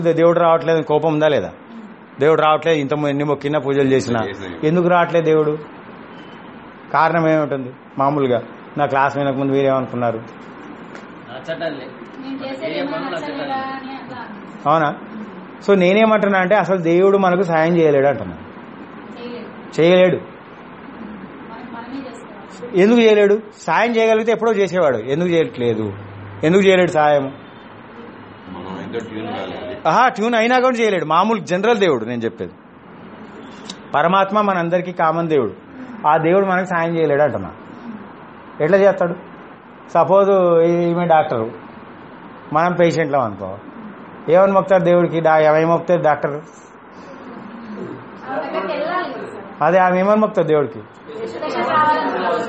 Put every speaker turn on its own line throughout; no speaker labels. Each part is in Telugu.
దేవుడు రావట్లేదు అని కోపం ఉందా లేదా దేవుడు రావట్లేదు ఇంత మొ- ఎన్ని మొక్కిన పూజలు చేసిన ఎందుకు రావట్లేదు దేవుడు కారణం ఏముంటుంది మామూలుగా నా క్లాస్ వినక ముందు మీరేమనుకున్నారు
నచ్చటంలే
నేను చేసేది ఏమో నచ్చలేదా అని అట్లా
అవునా సో నేనేమంటున్నా అంటే అసలు దేవుడు మనకు సాయం చేయలేడు అంటున్నా
చేయలేదు
చేయలేడు
మనకి మనమే చేసుకోవాలి
ఎందుకు చేయలేడు సాయం చేయగలిగితే ఎప్పుడో చేసేవాడు ఎందుకు చేయట్లేదు ఎందుకు చేయలేడు సాయం
మనం ఎంతో ట్యూన్ కాలేదు
ఆహా ట్యూన్ అయినా కూడా చేయలేడు మామూలు జనరల్ దేవుడు నేను చెప్పేది పరమాత్మ మనందరికీ కామన్ దేవుడు ఆ దేవుడు మనకు సాయం చేయలేడు అంటున్నా ఎట్లా చేస్తాడు సపోజ్ ఈమె డాక్టరు మనం పేషెంట్లం అనుకో ఏమని మొక్తారు దేవుడికి డా ఏమేమి మొక్తారు డాక్టర్
ఆ దగ్గరికి వెళ్ళాలి కదా సార్.
అదే ఆమె ఏమని మొక్తారు దేవుడికి
పేషెంట్ రావాలని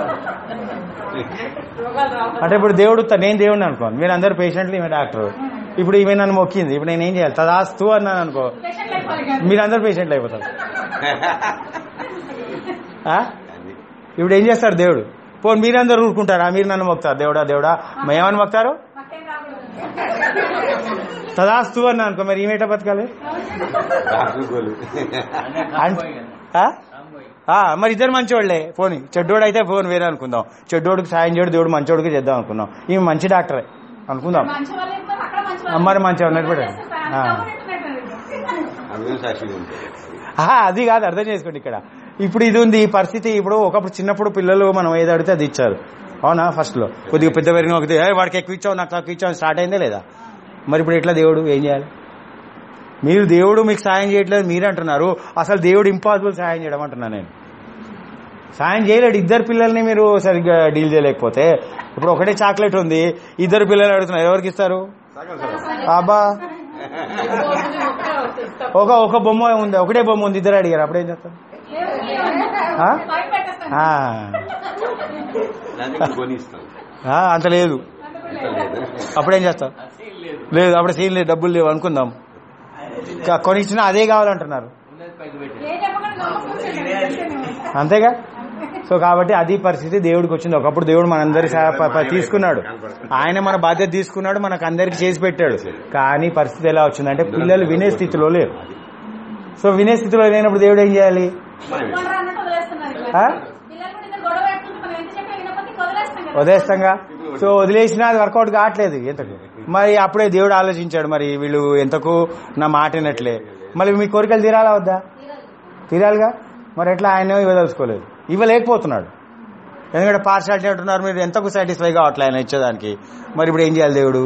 అంటే ఇప్పుడు దేవుడు త- నేను దేవుడిని అనుకోను మీరు అందరు పేషెంట్లు ఈమె డాక్టర్ ఇప్పుడు ఈమె నన్ను మొక్కింది ఇప్పుడు నేను ఏం చేయాలి తదాస్తు అన్నాను అనుకో
పేషెంట్ అయిపోవాలి కదా.
మీరు అందరు పేషెంట్లు అయిపోతారు ఆ?
అది
ఇప్పుడు ఏం చేస్తారు దేవుడు పోనీ మీరందరూ ఊరుకుంటారా మీరు నన్ను మొక్తారు దేవుడా దేవుడా ఏమని మొక్తారు
మాకేం రాకూడదు
తదాస్తు అన్నా అనుకో మరి ఈమెట బతకాలి
రాసుకోలు
అనే
అన్-
కాంబోయ్ కదా
ఆ?
కాంబోయ్
ఆ, మరి ఇద్దరు మంచోళ్లే పోనీ చెడ్డోడు అయితే ఫోన్ వేరే అనుకుందాం చెడ్డోడికి సాయం చేయడు దేవుడు మంచోడికి చేద్దాం అనుకుందాం ఈమె మంచి డాక్టరే అనుకుందాం
మంచి వాళ్ళు అయిపోతారు, అక్కడ మంచి
ఆ, మరి మంచి వాళ్ళు
వాళ్ళు
పెట్టండి.
చేస్తారు,
ఆ.
అంతా ఉన్నట్టున్నట్టు.
అందుకని సాక్షిగా ఉంటుంది
ఆహా, అది కాదు అర్థం చేసుకోండి ఇక్కడ ఇప్పుడు ఇది ఉంది ఈ పరిస్థితి ఇప్పుడు ఒకప్పుడు చిన్నప్పుడు పిల్లలు మనం ఏది అడిగితే అది ఇచ్చారు అవునా ఫస్ట్ లో కొద్దిగా పెద్ద పెరిగిన ఒకటి "ఏయ్, వాడికి ఎక్కువ ఇచ్చావు నాకు తక్కువ ఇచ్చావు స్టార్ట్ అయిందే లేదా మరి ఇప్పుడు ఎట్లా దేవుడు ఏం చేయాలి మీరు దేవుడు మీకు సాయం చేయట్లేదు మీరు అంటున్నారు అసలు దేవుడు ఇంపాసిబుల్ సాయం చేయడం అంటున్నా నేను సాయం చేయలేడు ఇద్దరు పిల్లల్ని మీరు సరిగ్గా డీల్ చేయలేకపోతే ఇప్పుడు ఒకటే చాక్లెట్ ఉంది ఇద్దరు పిల్లలు అడుగుతున్నారు ఎవరికి ఇస్తారు అబ్బా ఒక ఒక బొమ్మ ఉంది ఒకటే బొమ్మ ఉంది ఇద్దరు అడిగారు అప్పుడు ఏం చేస్తారు
లేవు, లేవు.
ఆ?
బయట పెట్టేస్తాను.
ఆ,
దానికి కొని ఇస్తాం
ఆ, అంత లేదు
అంత లేదు
అప్పుడేం చేస్తాం
అసలు లేదు
లేదు అప్పుడు సీన్ లేదు డబ్బులు లేవు అనుకుందాం క- కొనిచ్చినా అదే కావాలంటున్నారు
ఉన్నది పైకి పెట్టి
ఏ చెప్పకుండా గమ్మున కూర్చోండి.
అంతేగా సో కాబట్టి అది పరిస్థితి దేవుడికి వచ్చింది ఒకప్పుడు దేవుడు మనందరి సహా ప- ప- తీసుకున్నాడు ఆయన మన బాధ్యత తీసుకున్నాడు మనకు అందరికి చేసి పెట్టాడు కానీ పరిస్థితి ఎలా వచ్చిందంటే పిల్లలు వినే స్థితిలో లేరు సో వినే స్థితిలో లేనప్పుడు దేవుడు ఏం చేయాలి
మనమే.
కొనరా అన్నట్టు వదిలేస్తున్నారు ఇక్కడ.
ఆ?
పిల్లలు కూడా ఇద్దరు గొడవ పెట్టుకుంటే మనం ఎంత చెప్పినా వినకపోతే ఇంక వదిలేస్తాం కదా.
వదిలేస్తాంగా సో వదిలేసినా అది వర్కౌట్ కావట్లేదు ఎంతకు మరి అప్పుడే దేవుడు ఆలోచించాడు మరి వీళ్ళు ఎంతకు నా మాట వినట్లే మళ్ళీ మీ కోరికలు తీరాలా వద్దా తీరాలిగా మరి ఎట్లా ఆయన ఇవ్వదలుచుకోలేదు ఇవ్వలేకపోతున్నాడు ఎందుకంటే పార్షాలిటీ అంటున్నారు మీరు ఎంతకు సాటిస్ఫై కావట్లే ఆయన ఇచ్చేదానికి మరి ఇప్పుడు ఏం చేయాలి దేవుడు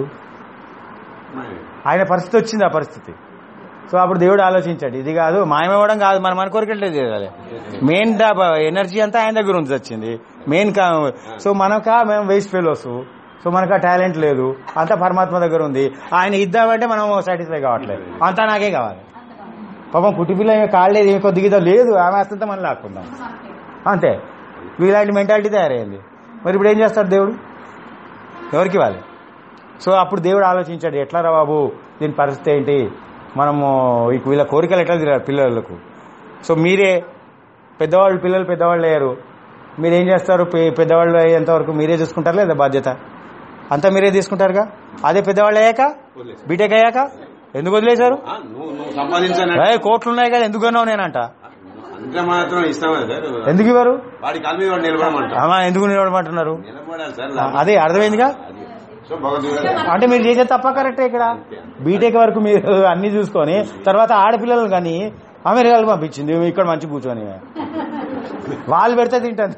మనమే.
ఆయన పరిస్థితి వచ్చింది ఆ పరిస్థితి సో అప్పుడు దేవుడు ఆలోచించాడు ఇది కాదు మాయమవ్వడం కాదు మనం మన కోరికలే తీరాలి మెయిన్ ఎనర్జీ అంతా ఆయన దగ్గర నుంచి వచ్చింది మెయిన్ కా సో మనకా మేము వేస్ట్ ఫెలోస్ సో మనకు ఆ టాలెంట్ లేదు అంతా పరమాత్మ దగ్గర ఉంది ఆయన ఇద్దామంటే మనం సాటిస్ఫై కావట్లేదు అంతా నాకే కావాలి పాపం కుట్టి పిల్ల కాలేదు ఏమి కొద్దిగా లేదు ఆమె వస్తుంటే మనం లాక్కుందాం అంతే ఇలాంటి మెంటాలిటీ తయారైంది మరి ఇప్పుడు ఏం చేస్తాడు దేవుడు ఎవరికి ఇవ్వాలి సో అప్పుడు దేవుడు ఆలోచించాడు ఎట్లా రా బాబు దీని పరిస్థితి ఏంటి మనము ఇక వీళ్ళ కోరికలు ఎట్లా తిరారు పిల్లలకు సో మీరే పెద్దవాళ్ళు పిల్లలు పెద్దవాళ్ళు అయ్యారు మీరు ఏం చేస్తారు పె- పెద్దవాళ్ళు అయ్యేంత వరకు మీరే చూసుకుంటారు లేదా బాధ్యత అంతా మీరే తీసుకుంటారుగా అదే పెద్దవాళ్ళు అయ్యాక
వదిలేసి.
బీటెక్ అయ్యాక ఎందుకు వదిలేశారు
ఆ, నువ్వు నువ్వు సంపాదించాను
ఏయ్, కోట్లు ఉన్నాయి కదా ఎందుకు అన్నావు నేనంట
అంత మాత్రం ఇస్తాం కదా సార్
ఎందుకు ఇవ్వరు
వాడి కాలు మీద వాడు నిలబడమంటాం
అమ్మా ఎందుకు నిలబడమంటున్నారు
నిలబడాలి సార్
ఆ, అదే అర్థమైందిగా
అది. సో భగవద్గీత
అంటే మీరు చేసే తప్ప కరెక్టే ఇక్కడ బీటెక్ వరకు మీరు అన్ని చూసుకొని తర్వాత ఆడపిల్లలు కానీ అమెరికాలకు పంపించింది ఇక్కడ మంచి కూర్చొని వాళ్ళు పెడితే తింటుంది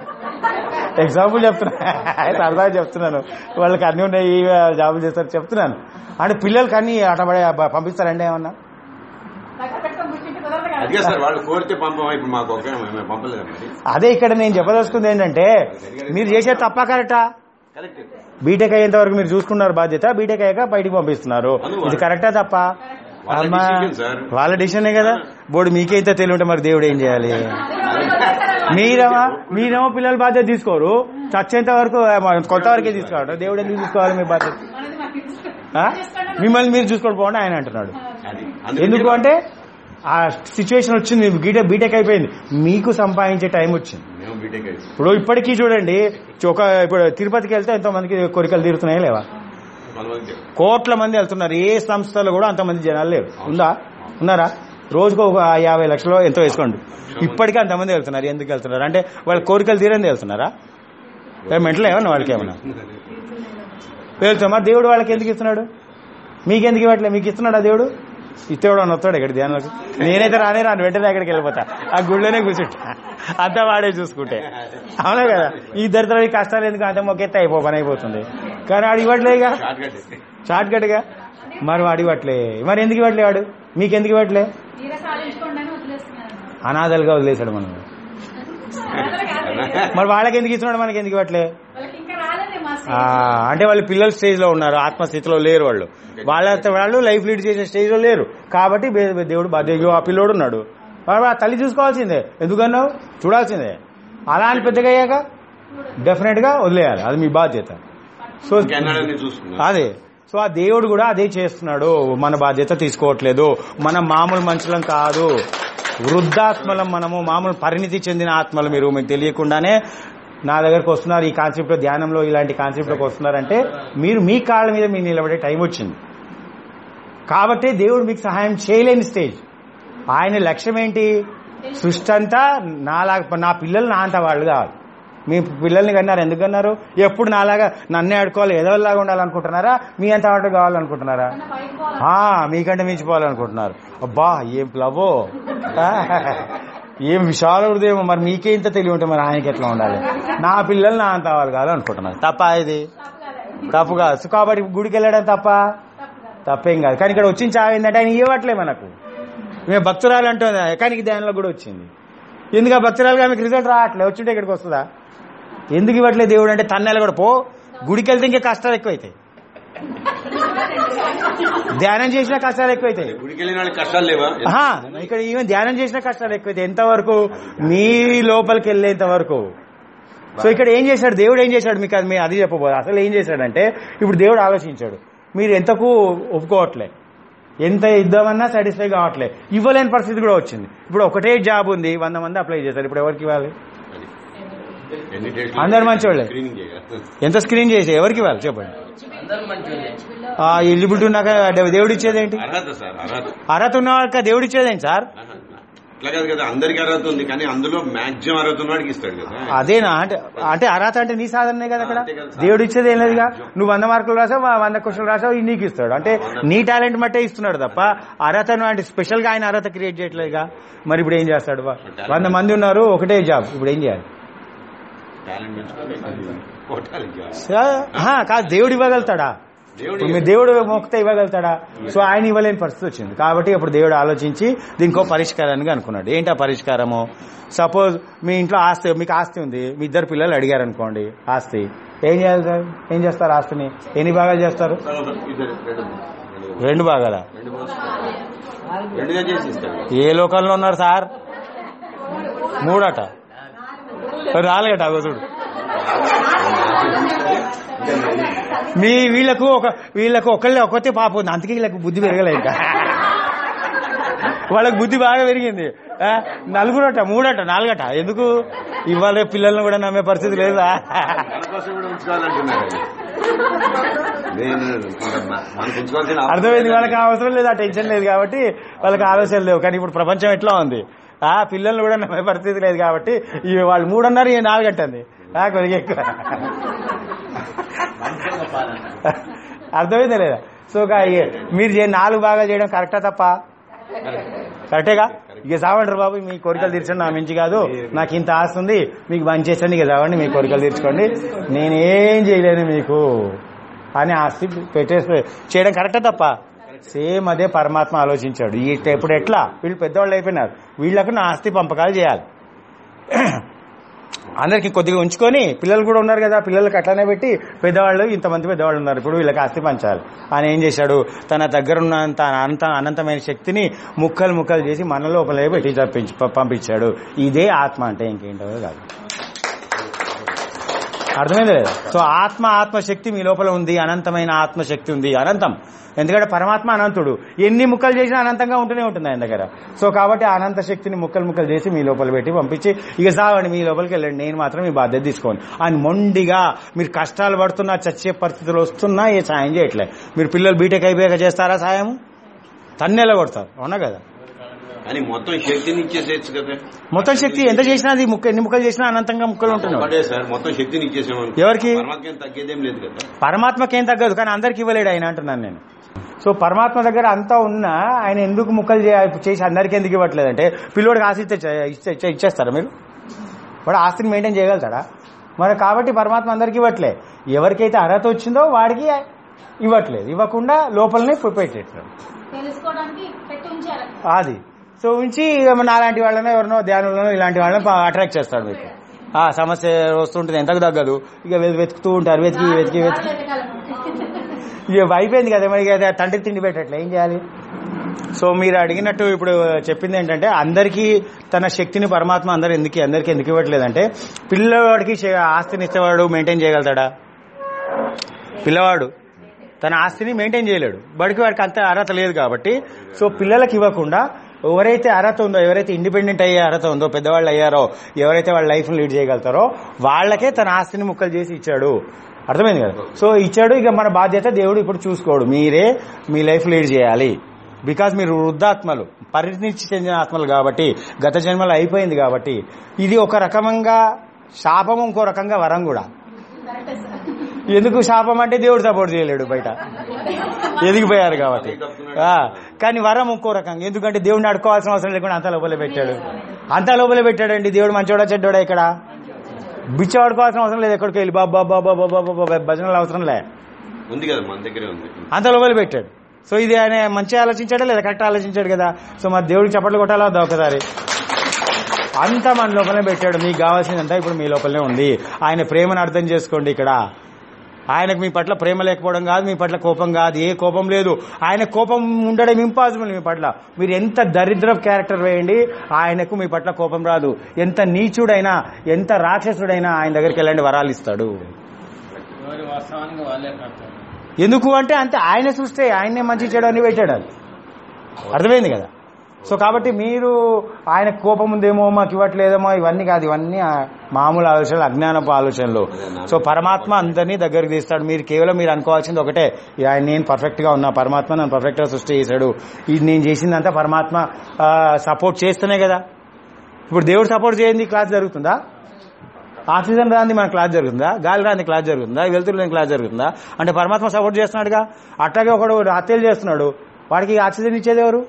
ఎగ్జాంపుల్ చెప్తున్నా సరదాగా చెప్తున్నాను వాళ్ళకి అన్ని ఉన్నాయి ఈ జాబులు చేస్తారు చెప్తున్నాను అంటే పిల్లలకి అన్ని అటబడే పంపిస్తారండి ఏమన్నా
దగ్గర పెట్టుకొని కూర్చుంటే కుదరదు కదా.
అదిగా సార్ వాళ్ళు కోరితే పంపం ఇప్పుడు మాకు ఒకే మేము పంపలేదు మరి
అదే ఇక్కడ నేను చెప్పదలుచుకుంది ఏంటంటే మీరు చేసే తప్ప కరెక్టా
కరెక్ట్
బీటెక్ అయ్యేంత వరకు మీరు చూసుకున్నారు బాధ్యత బీటెక్ అయ్యాక బయటికి పంపిస్తున్నారు ఇది కరెక్టా తప్ప
వాళ్ళ
అమ్మా
decision, sir.
వాళ్ళ డిసిషనే కదా బోర్డు మీకే ఇంత తెలివి ఉంటే మరి దేవుడు ఏం చేయాలి మీరేమో మీరేమో పిల్లల బాధ్యత తీసుకోరు చచ్చేంత వరకు ఆ, కొత్త వరకే తీసుకోవాలి దేవుడు ఎందుకు తీసుకోవాలి మీ బాధ్యత
మనది మాకు తెలుసు.
ఆ?
చూసుకోండి.
మిమ్మల్ని మీరు చూసుకోండి పోండి ఆయన అంటున్నాడు
అది
ఎందుకు అంటే ఆ సిచ్యువేషన్ వచ్చింది బీటెక్ బీటెక్ అయిపోయింది మీకు సంపాదించే టైం వచ్చింది
మేము బీటెక్ అయిపోయి
ఇప్పుడు ఇప్పటికీ చూడండి ఒక ఇప్పుడు తిరుపతికి వెళ్తే ఎంతో మందికి కోరికలు తీరుతున్నాయా లేవా
కొంతమంది చెప్పు.
కోట్ల మంది వెళ్తున్నారు ఏ సంస్థలో కూడా అంతమంది జనాలు లేరు ఉందా ఉన్నారా రోజుకు ఒక యాభై లక్షలు ఎంతో వేసుకోండి ఇప్పటికీ అంతమంది వెళ్తున్నారు ఎందుకు వెళ్తున్నారు అంటే వాళ్ళ కోరికలు తీరంది వెళ్తున్నారా మెంటలు ఏమన్నా వాళ్ళకి ఏమన్నా వెళ్తాం మరి దేవుడు వాళ్ళకి ఎందుకు ఇస్తున్నాడు మీకెందుకు ఇవ్వట్లే మీకు ఇస్తున్నాడా దేవుడు ఇచ్చేవాడు అని వస్తాడు ఇక్కడ ధ్యానంలోకి నేనైతే రానే రాను వెంటనే అక్కడికి వెళ్ళిపోతా ఆ గుళ్ళోనే కూర్చుంటా అంతా వాడే చూసుకుంటే అవునా కదా ఈ ఇద్దరితో ఈ కష్టాలు ఎందుకు అంత మొక్కెత్తే అయిపో పని అయిపోతుంది కానీ వాడు ఇవ్వట్లేగా
షార్ట్ కట్
షార్ట్ కట్ గా మరి వాడు ఇవ్వట్లే మరి ఎందుకు ఇవ్వట్లే వాడు మీకెందుకు ఇవ్వట్లే
తీర సాధించుకోండి అని వదిలేస్తున్నారు
అనాథలుగా వదిలేశాడు మనం మరి వాళ్ళకి ఎందుకు ఇస్తున్నాడు మనకి ఎందుకు ఇవ్వట్లే
వాళ్ళకి ఇంకా రాలేదు మా
ఆ, అంటే వాళ్ళు పిల్లల స్టేజ్ లో ఉన్నారు ఆత్మస్థితిలో లేరు వాళ్ళు వాళ్ళ వాళ్ళు లైఫ్ లీడ్ చేసే స్టేజ్ లో లేరు కాబట్టి బే- దేవుడు బా- అయ్యో ఆ పిల్లోడు ఉన్నాడు వాడు ఆ తల్లి చూసుకోవాల్సిందే ఎందుకన్నావు చూడాల్సిందే అలా అని పెద్దగా అయ్యాక డెఫినెట్ గా వదిలేయాలి అది మీ బాధ్యత సో
ఇంకెన్నాడని చూసుకున్నా
అదే సో ఆ దేవుడు కూడా అదే చేస్తున్నాడు మన బాధ్యత తీసుకోవట్లేదు మనం మామూలు మనుషులం కాదు వృద్ధాత్మలం మనము మామూలు పరిణితి చెందిన ఆత్మలు మీరు మీకు తెలియకుండానే నా దగ్గరకు వస్తున్నారు ఈ కాన్సెప్ట్ ధ్యానంలో ఇలాంటి కాన్సెప్ట్లోకి వస్తున్నారంటే మీరు మీ కాళ్ళ మీద మీరు నిలబడే టైం వచ్చింది కాబట్టి దేవుడు మీకు సహాయం చేయలేని స్టేజ్ ఆయన లక్ష్యం ఏంటి సృష్టి అంతా నాలాగా నా పిల్లలు నా అంత వాళ్ళు కావాలి మీ పిల్లల్ని కన్నారు ఎందుకు కన్నారు ఎప్పుడు నాలాగా నన్నే ఆడుకోవాలి ఏదోలాగా ఉండాలనుకుంటున్నారా మీ అంత ఆట కావాలనుకుంటున్నారా
బయట పోవాలి
ఆ, మీకంటే మించిపోవాలనుకుంటున్నారు అబ్బా ఏం ప్లవో ఆ, ఏం విశాల హృదయం మరి మీకే ఇంత తెలివి ఉంటే మరి ఆయనకి ఎట్లా ఉండాలి నా పిల్లలు నా అంత వాళ్ళు కావాలనుకుంటున్నారు తప్ప ఇది తప్పు కాదు సో కాబట్టి గుడికి వెళ్ళడం తప్ప తప్పేం కాదు కానీ ఇక్కడ వచ్చిన చావు ఏంటంటే ఆయన ఇవ్వట్లే మనకు మేము భక్తురాలు అంటుంది కానీ ధ్యానంలో కూడా వచ్చింది ఎందుకు ఆ భక్తురాలుగా మీకు రిజల్ట్ రావట్లే వచ్చింటే ఇక్కడికి వస్తుందా ఎందుకు ఇవ్వట్లే దేవుడు అంటే తన్నెల కూడా పో గుడికి వెళ్తే ఇంకా కష్టాలు ఎక్కువైతాయి ధ్యానం చేసిన కష్టాలు ఎక్కువైతాయి
గుడికి వెళ్ళిన వాళ్ళకి కష్టాలు లేవా
ఆహా, ఇక్కడ ఈవెన్ ధ్యానం చేసిన కష్టాలు ఎక్కువైతే ఎంతవరకు మీ లోపలికి వెళ్ళేంత వరకు సో ఇక్కడ ఏం చేశాడు దేవుడు ఏం చేశాడు మీకు అది మీ- అది చెప్పబోదు అసలు ఏం చేశాడంటే ఇప్పుడు దేవుడు ఆలోచించాడు మీరు ఎంతకు ఒప్పుకోవట్లే ఎంత ఇద్దామన్నా సాటిస్ఫై కావట్లే ఇవ్వలేని పరిస్థితి కూడా వచ్చింది ఇప్పుడు ఒకటే జాబ్ ఉంది వంద మంది అప్లై చేశారు ఇప్పుడు ఎవరికి ఇవ్వాలి
ఎన్ని టెస్ట్లు
అందరు మంచోళ్ళే.
స్క్రీనింగ్ చేయాలి
ఎంత స్క్రీన్ చేసి ఎవరికి ఇవ్వాలి చెప్పండి
అందరూ మంచిగా
ఆ ఎలిజిబిలిటీ ఉన్నాక దేవుడు ఇచ్చేది ఏంటి
అర్హత సార్ అర్హత
అర్హత ఉన్న వాళ్ళకి దేవుడు ఇచ్చేది ఏంటి సార్
ఆహా. అట్లా కాదు కదా అందరికి అర్హత ఉంది కానీ అందులో మాక్సిమం అర్హత ఉన్నవాడికి ఇస్తాడు కదా
అదేనా అంటే అంటే అర్హత అంటే నీ సాధనే కదా అక్కడ
అంతే కదా సార్.
దేవుడు ఇచ్చేది ఏం లేదుగా నువ్వు వంద మార్కులు రాసావు వా- వంద క్వశ్చన్లు రాసావు ఇది నీకు ఇస్తాడు అంటే నీ టాలెంట్ బట్టే ఇస్తున్నాడు తప్ప అర్హతను అంటే స్పెషల్ గా ఆయన అర్హత క్రియేట్ చేయట్లేదుగా మరి ఇప్పుడు ఏం చేస్తాడు వా- వంద మంది ఉన్నారు ఒకటే జాబ్ ఇప్పుడు ఏం చేయాలి
టాలెంట్ పెంచుకొని కొట్టాలి ఇంకా.
స- ఆహా, కాదు దేవుడు ఇవ్వగలుగుతాడా
దేవుడు
ఇప్పుడు మీరు దేవుడు మొక్కితే ఇవ్వగలుగుతాడా సో ఆయన ఇవ్వలేని పరిస్థితి వచ్చింది కాబట్టి ఇప్పుడు దేవుడు ఆలోచించి దీనికో పరిష్కారానికి అనుకున్నాడు ఏంటి ఆ పరిష్కారము సపోజ్ మీ ఇంట్లో ఆస్తి మీకు ఆస్తి ఉంది మీ ఇద్దరు పిల్లలు అడిగారు అనుకోండి ఆస్తి ఏం చేయాలి సార్ ఏం చేస్తారు ఆస్తిని ఎన్ని భాగాలు చేస్తారు
సార్, ఒక ఇద్దరు రెండు రెండు
రెండు భాగాల
రెండు రెండుగా చేసి ఇస్తాడు
ఏ లోకంలో ఉన్నారు సార్ మూడట రాలేట అగో చూడు మీ వీళ్ళకు ఒక వీళ్ళకు ఒకళ్ళే ఒకతే పాప ఉంది అందుకే వీళ్ళకు బుద్ధి పెరగలే ఇంకా వాళ్ళకి బుద్ధి బాగా పెరిగింది ఆ, నలుగురట మూడట నాలుగట ఎందుకు ఇవాళ పిల్లల్ని కూడా నమ్మే పరిస్థితి లేదా
మన కోసం కూడా ఉంచుకోవాలంటున్నారు అది. నేను మన- మనకు ఉంచుకోవాల్సిన
అర్థమైంది వాళ్ళకి అవసరం లేదు ఆ టెన్షన్ లేదు కాబట్టి వాళ్ళకి ఆలోచన లేవు కానీ ఇప్పుడు ప్రపంచం ఎట్లా ఉంది ఆ పిల్లల్ని కూడా నమ్మే పరిస్థితి లేదు కాబట్టి ఈ వాళ్ళు మూడున్నర ఈ నాలుగు అంటుంది ఆ, కొద్దిగా ఎక్కువ
మంచిగా పాలన
అర్థమైందా లేదా సో ఇక ఈ- మీరు చే- నాలుగు భాగాలు చేయడం కరెక్టా తప్ప కరెక్టేగా ఇక చావండి బాబు మీ కోరికలు తీర్చండి నా మించి కాదు నాకు ఇంత ఆస్తి ఉంది మీకు మంచి చేసండి ఇక చావండి మీ కోరికలు తీర్చుకోండి నేనేం చేయలేను మీకు అని ఆస్తి పెట్టేసి చేయడం కరెక్టా తప్ప సేమ్ అదే పరమాత్మ ఆలోచించాడు ఈ ఇప్పుడు ఎట్లా వీళ్ళు పెద్దవాళ్ళు అయిపోయినారు వీళ్ళకు నా ఆస్తి పంపకాలు చేయాలి అందరికి కొద్దిగా ఉంచుకొని పిల్లలు కూడా ఉన్నారు కదా పిల్లలకి అట్లానే పెట్టి పెద్దవాళ్ళు ఇంతమంది పెద్దవాళ్ళు ఉన్నారు ఇప్పుడు వీళ్ళకి ఆస్తి పంచాలి ఆయన ఏం చేశాడు తన దగ్గర ఉన్నంత అనంత అనంతమైన శక్తిని ముక్కలు ముక్కలు చేసి మన లోపలే పెట్టి తప్పించి ప- పంపించాడు ఇదే ఆత్మ అంటే ఇంకేంటో కాదు అర్థమైంది లేదా సో ఆత్మ ఆత్మశక్తి మీ లోపల ఉంది అనంతమైన ఆత్మశక్తి ఉంది అనంతం ఎందుకంటే పరమాత్మ అనంతుడు ఎన్ని ముక్కలు చేసినా అనంతంగా ఉంటూనే ఉంటుంది ఆయన దగ్గర సో కాబట్టి ఆ అనంత శక్తిని ముక్కలు ముక్కలు చేసి మీ లోపల పెట్టి పంపించి ఇక సావండి మీ లోపలికి వెళ్ళండి నేను మాత్రం మీ బాధ్యత తీసుకోండి ఆయన మొండిగా మీరు కష్టాలు పడుతున్నా చచ్చే పరిస్థితులు వస్తున్నా ఏ సాయం చేయట్లే మీరు పిల్లలు బీటెక్ అయిపోయాక చేస్తారా సాయం తన్నెల కొడతారు అవునా కదా
కానీ మొత్తం శక్తిని ఇచ్చేసేయచ్చు కదా
మొత్తం శక్తి ఎంత చేసినా అది ముక్క ఎన్ని ముక్కలు చేసినా అనంతంగా ముక్కలు ఉంటున్నాడు
ఒకటే సార్ మొత్తం శక్తిని ఇచ్చేసామని
ఎవరికి?
పరమాత్మ తగ్గేదేం లేదు కదా
పరమాత్మకేం తగ్గదు కానీ అందరికి ఇవ్వలేడు ఆయన అంటున్నాను నేను సో పరమాత్మ దగ్గర అంతా ఉన్నా ఆయన ఎందుకు ముక్కలు చే- చేసి అందరికి ఎందుకు ఇవ్వట్లేదంటే పిల్లోడికి ఆస్తి ఇస్తే చే- ఇస్తే- ఇచ్చే- ఇచ్చేస్తారా మీరు వాడు ఆస్తిని మెయింటైన్ చేయగలుగుతాడా మరి కాబట్టి పరమాత్మ అందరికి ఇవ్వట్లే ఎవరికైతే అర్హత వచ్చిందో వాడికి ఇవ్వట్లేదు ఇవ్వకుండా లోపలనే పెట్టేట్లేదు
తెలుసుకోవడానికి పెట్టి ఉంచారు
అది సో ఉంచి ఇక నాలాంటి వాళ్ళనో ఎవరినో ధ్యానులను ఇలాంటి వాళ్ళని అట్రాక్ట్ చేస్తాడు మీకు ఆ సమస్య వస్తుంటుంది ఎంతకు తగ్గదు ఇక వె- వెతుకుతూ ఉంటారు వెతికి వెతికి వెతికి ఇక అయిపోయింది కదా మరి ఇక తండ్రి తిండి పెట్టట్లే ఏం చేయాలి సో మీరు అడిగినట్టు ఇప్పుడు చెప్పింది ఏంటంటే అందరికీ తన శక్తిని పరమాత్మ అందరు ఎందుకు అందరికీ ఎందుకు ఇవ్వట్లేదంటే పిల్లవాడికి శ- ఆస్తిని ఇచ్చేవాడు మెయింటైన్ చేయగలుగుతాడా పిల్లవాడు తన ఆస్తిని మెయింటైన్ చేయలేడు బడికి వాడికి అంత అర్హత లేదు కాబట్టి సో పిల్లలకి ఇవ్వకుండా ఎవరైతే అర్హత ఉందో ఎవరైతే ఇండిపెండెంట్ అయ్యే అర్హత ఉందో పెద్దవాళ్ళు అయ్యారో ఎవరైతే వాళ్ళ లైఫ్ లీడ్ చేయగలుగుతారో వాళ్ళకే తన ఆస్తిని ముక్కలు చేసి ఇచ్చాడు అర్థమైంది కదా సో ఇచ్చాడు ఇక మన బాధ్యత దేవుడు ఇప్పుడు చూసుకోడు మీరే మీ లైఫ్ లీడ్ చేయాలి బికాజ్ మీరు వృద్ధాత్మలు పరిణితి చెందిన ఆత్మలు కాబట్టి గత జన్మలు అయిపోయింది కాబట్టి ఇది ఒక రకంగా శాపం ఇంకో రకంగా వరం కూడా ఎందుకు శాపం అంటే దేవుడు సపోర్ట్ చేయలేడు బయట ఎదిగిపోయారు కాబట్టి ఆ, కానీ వరం ఇంకో రకంగా ఎందుకంటే దేవుడిని అడుకోవాల్సిన అవసరం లేకుండా అంత లోపల పెట్టాడు అంత లోపల పెట్టాడండి దేవుడు మంచోడా చెడ్డోడా ఇక్కడ బిచ్చ పడుకోవాల్సిన అవసరం లేదు ఎక్కడికి వెళ్ళి బాబా బాబా బాబా బాబా భజనలు అవసరం లే
ఉంది కదా మన దగ్గరే ఉంది
అంత లోపల పెట్టాడు సో ఇది ఆయన మంచిగా ఆలోచించాడా లేదా కరెక్ట్ ఆలోచించాడు కదా సో మరి దేవుడికి చప్పట్లు కొట్టాలా వద్దా ఒకసారి అంతా మన లోపలనే పెట్టాడు మీకు కావాల్సిందంతా ఇప్పుడు మీ లోపలనే ఉంది ఆయన ప్రేమను అర్థం చేసుకోండి ఇక్కడ ఆయనకు మీ పట్ల ప్రేమ లేకపోవడం కాదు మీ పట్ల కోపం కాదు ఏ కోపం లేదు ఆయన కోపం ఉండడం ఇంపాసిబుల్ మీ పట్ల మీరు ఎంత దరిద్ర క్యారెక్టర్ వేయండి ఆయనకు మీ పట్ల కోపం రాదు ఎంత నీచుడైనా ఎంత రాక్షసుడైనా ఆయన దగ్గరికి వెళ్ళండి వరాలు ఇస్తాడు
ఎవరి వాస్తవానికి వాళ్ళే కడతారు
ఎందుకు అంటే అంతే ఆయన సృష్టి ఆయన్నే మంచి చేయడానికి పెట్టాడు అది అర్థమైంది కదా సో కాబట్టి మీరు ఆయన కోపం ఉందేమో మాకు ఇవ్వట్లేదేమో ఇవన్నీ కాదు ఇవన్నీ ఆ మామూలు ఆలోచనలు అజ్ఞానపు ఆలోచనలు సో పరమాత్మ అందరినీ దగ్గరికి తీస్తాడు మీరు కేవలం మీరు అనుకోవాల్సింది ఒకటే "ఈ ఆయన నేను పర్ఫెక్ట్ గా ఉన్నా పరమాత్మ నన్ను పర్ఫెక్ట్ గా సృష్టి చేశాడు ఇది నేను చేసిందంతా పరమాత్మ సపోర్ట్ చేస్తేనే కదా ఇప్పుడు దేవుడు సపోర్ట్ చేయండి క్లాస్ జరుగుతుందా ఆక్సిజన్ రాంది మన క్లాస్ జరుగుతుందా గాలి రాంది క్లాస్ జరుగుతుందా వెలుతురు లేని క్లాస్ జరుగుతుందా అంటే పరమాత్మ సపోర్ట్ చేస్తున్నాడుగా అట్లాగే ఒకడు హత్యలు చేస్తున్నాడు వాడికి ఆక్సిజన్ ఇచ్చేది ఎవరు